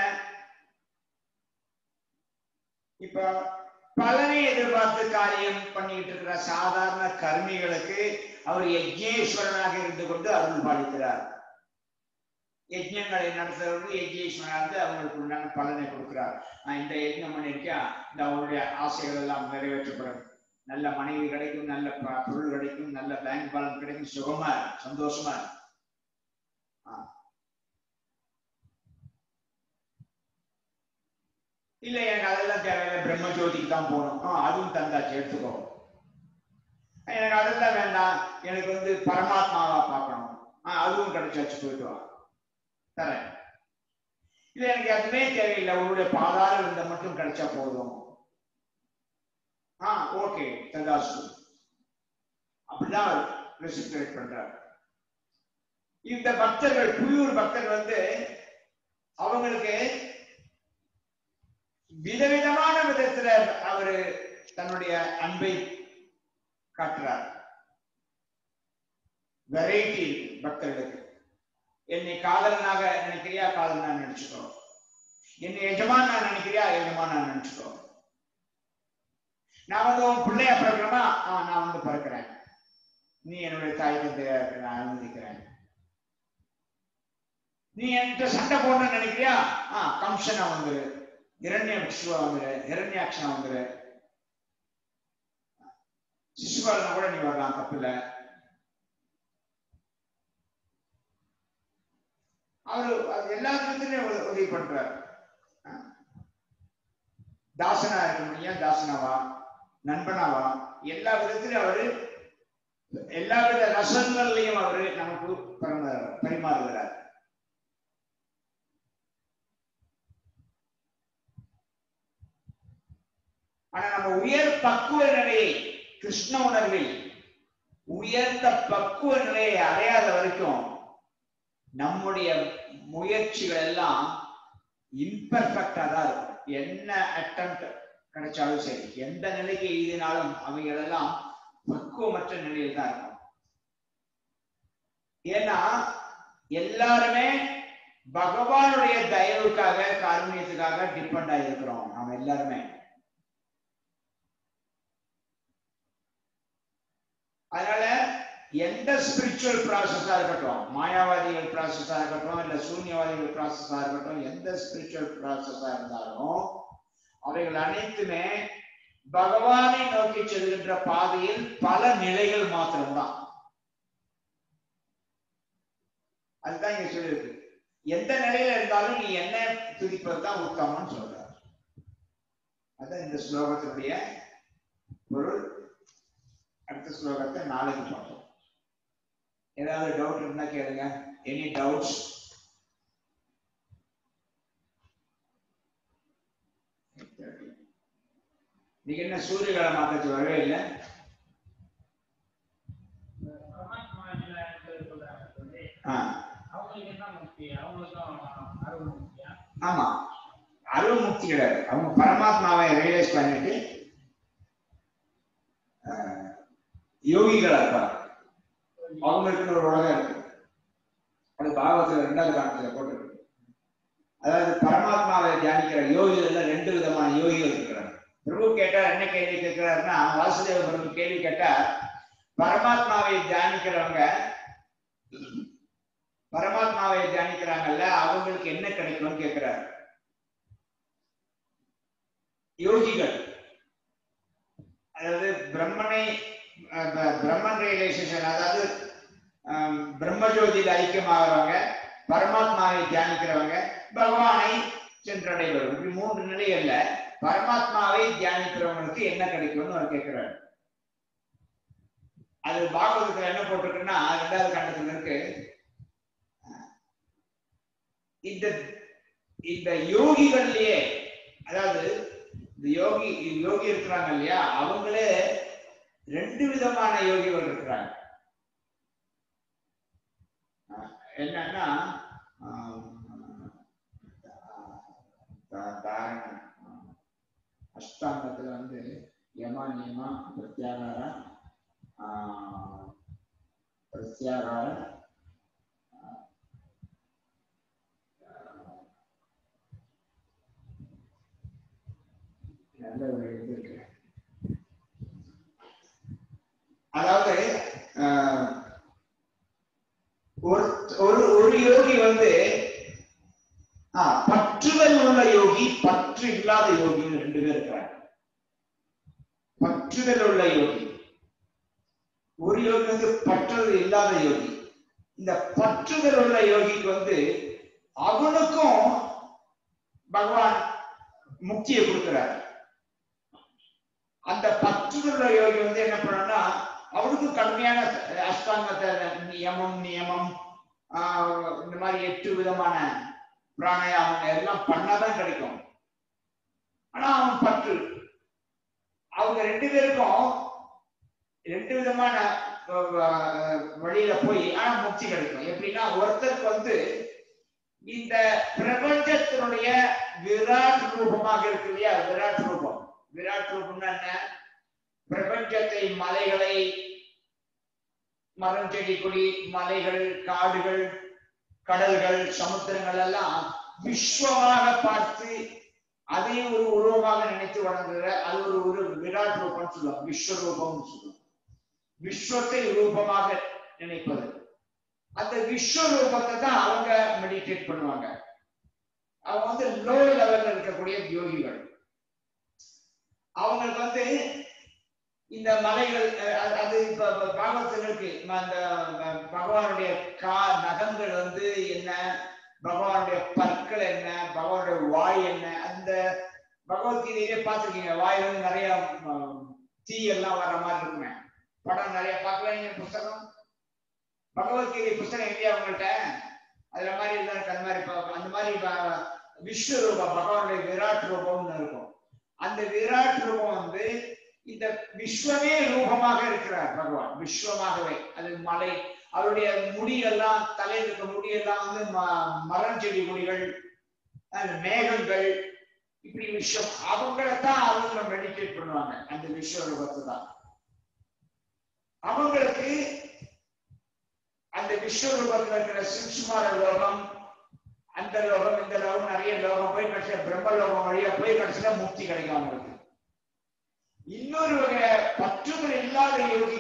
இப்ப பலனை எதிர்பார்த்து காரியம் பண்ணிட்டு இருக்கிற சாதாரண கர்மிகளுக்கு அவர் யஜ்ஞேஸ்வரனாக இருந்து கொண்டு அருள் பாலிக்கிறார் யஜ்ஞங்களை நடத்துறவங்க யஜ்யேஸ்வரன் வந்து அவங்களுக்கு உண்டான பலனை கொடுக்கிறார் நான் இந்த யஜ்ஞம் பண்ணிருக்கேன் இந்த அவங்களுடைய ஆசைகள் எல்லாம் நிறைவேற்றப்படும் நல்ல மனைவி கிடைக்கும் நல்ல ப- பொருள் கிடைக்கும் நல்ல பேங்க் பேலன்ஸ் கிடைக்கும் சுகமா இருக்கும், சந்தோஷமா இருக்கும். ஆ. இல்ல எனக்கு அதெல்லாம் தேவையில்லை பிரம்ம ஜோதிக்கு தான் போகணும் ஆ, அதுவும் தந்தாச்சு எடுத்துக்கோ எனக்கு அதெல்லாம் வேண்டாம் எனக்கு வந்து பரமாத்மாவா பார்க்கணும் ஆ, அதுவும் கிடைச்சாச்சு போயிட்டு வா தரேன் இல்ல எனக்கு அதுவே தேவையில்லை உங்களுடைய பாதார விருந்த மட்டும் கிடைச்சா போதும் ஆ ஓகே ததாசு அப்படிதான் ரெசிப்ரேட் பண்றார் இந்த பக்தர்கள் புயூர் பக்தர் வந்து அவங்களுக்கு விதவிதமான விதத்துல அவரு தன்னுடைய அன்பை காட்டுறார் வெரைட்டி இருக்கு பக்தர்களுக்கு என்னை காதலனாக நினைக்கிறியா காதலனா நினைச்சுக்கோ என்னை எஜமான் நான் நினைக்கிறியா எஜமான் நான் நினைச்சுக்கோ நான் வந்து உன் பிள்ளையா பிறக்கிறேன்னா ஆ நான் வந்து பிறக்கிறேன் நீ என்னுடைய தாய் தந்தையா இருக்க நான் அனுமதிக்கிறேன் நீ என்கிட்ட சண்டை போடணும்னு நினைக்கிறியா ஆ கம்சனா வந்துரு இரண்ய விஷ்வா வந்துரு இரண்யாட்சனா வந்துரு சிசுபாலனா கூட நீ வரலாம் தப்பில்ல அவரு அது எல்லா விதத்திலையும் உத- உதவி பண்றாரு ஆ. தாசனா இருக்க முடியும் தாசனாவா நண்பனாவா எல்லா விதத்திலும் அவரு எல்லா வித ரசங்கள்லையும் அவரு நமக்கு பரிமாறு பரிமாறுகிறார் ஆனா நம்ம உயர் பக்குவ நிலையை கிருஷ்ண உணர்வில் உயர்ந்த பக்குவ நிலையை அடையாத வரைக்கும் நம்முடைய முயற்சிகள் எல்லாம் இம்பர்ஃபெக்டா தான் இருக்கும் என்ன அட்டம்ப்ட் கிடைச்சாலும் சரி எந்த நிலைக்கு எழுதினாலும் அவைகள் எல்லாம் பக்குவமற்ற நிலையில் தான் இருக்கும் ஏன்னா எல்லாருமே பகவானுடைய தயவுக்காக காருண்யத்துக்காக டிபெண்ட் ஆகிருக்கிறோம் நாம எல்லாருமே அதனால எந்த ஸ்பிரிச்சுவல் ப்ராசஸா இருக்கட்டும் மாயாவாதிகள் ப்ராசஸா இருக்கட்டும் இல்ல சூன்யவாதிகள் ப்ராசஸா இருக்கட்டும் எந்த ஸ்பிரிச்சுவல் ப்ராசஸா இருந்தாலும் அவைகள் அனைத்துமே பகவானை நோக்கி செல்கின்ற பாதையில் பல நிலைகள் மாத்திரம்தான் அதுதான் இங்க சொல்லியிருக்கு எந்த நிலையில இருந்தாலும் நீ என்ன துதிப்பது தான் உத்தமம்னு சொல்றார் அதான் இந்த ஸ்லோகத்தினுடைய பொருள் அடுத்த ஸ்லோகத்தை நாளைக்கு பார்ப்போம் ஏதாவது டவுட் இருந்தா கேளுங்க எனி டவுட்ஸ் நீங்க என்ன சூரியகால மாத்தாச்சு வரவே இல்லை பரமாத்மா என்ன சொல்றாங்க சொல்லி, ஆ அவங்களுக்கு என்ன முக்தி அவங்களுக்கும் அருள் முக்தியா ஆமா அருள் முக்தி கிடையாது அவங்க பரமாத்மாவை ரியலைஸ் பண்ணிட்டு ஆஹ், யோகிகளா இருப்பாங்க அவங்களுக்குன்னு ஒரு உலகம் இருக்கு அது பாகவத்துல ரெண்டாவது காலத்துல போட்டிருக்கு அதாவது பரமாத்மாவை தியானிக்கிற யோகிகள்ல ரெண்டு விதமான யோகிகள் இருக்கிறாங்க பிரபு கேட்டார் என்ன கேள்வி கேட்கிறாருன்னா வாசுதேவ பிரபு கேள்வி கேட்டார் பரமாத்மாவை தியானிக்கிறவங்க பரமாத்மாவை தியானிக்கிறாங்கல்ல அவங்களுக்கு என்ன கிடைக்கும்னு கேட்கிறார் யோகிகள் அதாவது பிரம்மனை அஹ், ப- பிரம்மன் ரியலைசேஷன் அதாவது ஆம், பிரம்மஜோதியில் ஐக்கியமாகறவங்க பரமாத்மாவை தியானிக்கிறவங்க பகவானை சென்றடைவர் இப்படி மூன்று நிலைகள்ல பரமாத்மாவை தியானிக்கிறவங்களுக்கு என்ன கிடைக்கும்னு அவர் கேட்கிறார் அது பாகவதத்துல என்ன போட்டிருக்குன்னா ரெண்டாவது கண்டத்துல இருக்கு இந்த இந்த யோகிகள்லயே அதாவது இந்த யோகி யோகி இருக்கிறாங்க இல்லையா அவங்களே ரெண்டு விதமான யோகிகள் இருக்கிறாங்க அஹ் என்னன்னா ஆம், தா- தாரணம் அஷ்டாங்கத்துல வந்து யம நியம பிரத்யாகார ஆஹ், பிரத்யாகார நல்ல ஒரு இது இருக்கு அதாவது ஆஹ், ஒரு ஒரு ஒரு யோகி வந்து பற்று இல்லாத யோகின்னு ரெண்டு பேர் இருக்கிறாங்க பற்றுதல் உள்ள யோகி ஒரு யோகி வந்து பற்றுதல் இல்லாத யோகி இந்த பற்றுதல் உள்ள யோகிக்கு வந்து அவனுக்கும் பகவான் முக்தியை கொடுக்கிறார் அந்த பற்றுதல் உள்ள யோகி வந்து என்ன பண்ணா அவனுக்கு கடுமையான அஷ்டாங்கத்தை நியமம் நியமம் ஆஹ் இந்த மாதிரி எட்டு விதமான பிராணாயாமம் எல்லாம் பண்ணாதான் கிடைக்கும் ஆனா அவன் பற்று அவங்க ரெண்டு பேருக்கும் ரெண்டு விதமான அஹ், அஹ், வழியில போய் ஆனா முக்தி கிடைக்கும் எப்படின்னா ஒருத்தருக்கு வந்து இந்த பிரபஞ்சத்தினுடைய விராட் ரூபமாக இருக்கு இல்லையா விராட் ரூபம் விராட் ரூபம்னா என்ன பிரபஞ்சத்தை மலைகளை மரம் செடி கொடி மலைகள் காடுகள் கடல்கள் சமுத்திரங்கள் எல்லாம் விஸ்வமாக பார்த்து அதை ஒரு உருவமாக நினைத்து வணங்குகிற அது ஒரு ஒரு விராட் ரூபம் சொல்லுவாங்க விஸ்வரூபம்னு சொல்லுவாங்க விஸ்வத்தை ரூபமாக நினைப்பது அந்த விஸ்வரூபத்தை தான் அவங்க மெடிடேட் பண்ணுவாங்க அவங்க வந்து லோ லெவல்ல இருக்கக்கூடிய யோகிகள் அவங்களுக்கு வந்து இந்த மலைகள் அஹ், அது- அது இப்ப இப்ப பாகவதத்துல இருக்கு ம- அந்த ம- பகவானுடைய கா நகங்கள் வந்து என்ன பகவானுடைய பற்கள் என்ன பகவானுடைய வாய் என்ன அந்த பகவத்கீதையிலே பார்த்திருக்கீங்க வாயில வந்து நிறைய ம், தீ எல்லாம் வர மாதிரி இருக்குமே படம் நிறைய பார்க்கலாம் நீங்க புஸ்தகம் பகவத்கீதை புஸ்தகம் இல்லையா உங்கள்கிட்ட அதுல மாதிரி எல்லாம் இருக்கு அந்த மாதிரி ப- அந்த மாதிரி ப- விஸ்வ ரூபம் பகவானுடைய விராட் ரூபம்னு இருக்கும் அந்த விராட் ரூபம் வந்து இந்த விஸ்வமே ரூபமாக இருக்கிறார் பகவான் விஸ்வமாகவே அது மலை அவருடைய முடியெல்லாம் தலையில் இருக்க முடியெல்லாம் வந்து ம- மரம் செடி கொடிகள் அந்த மேகங்கள் இப்படி விஷயம் அவங்களத்தான் அவங்க மெடிடேட் பண்ணுவாங்க அந்த விஸ்வரூபத்தை தான் அவங்களுக்கு அந்த விஸ்வரூபத்துல இருக்கிற சிம்சுமார லோகம் அந்த லோகம் இந்த லோகம் நிறைய லோகம் போய் கடைசியில பிரம்ம லோகம் வழியா போய் கடைசியில முக்தி கிடைக்கும் அவங்களுக்கு இன்னொரு வகை பற்றுதல் இல்லாத யோகி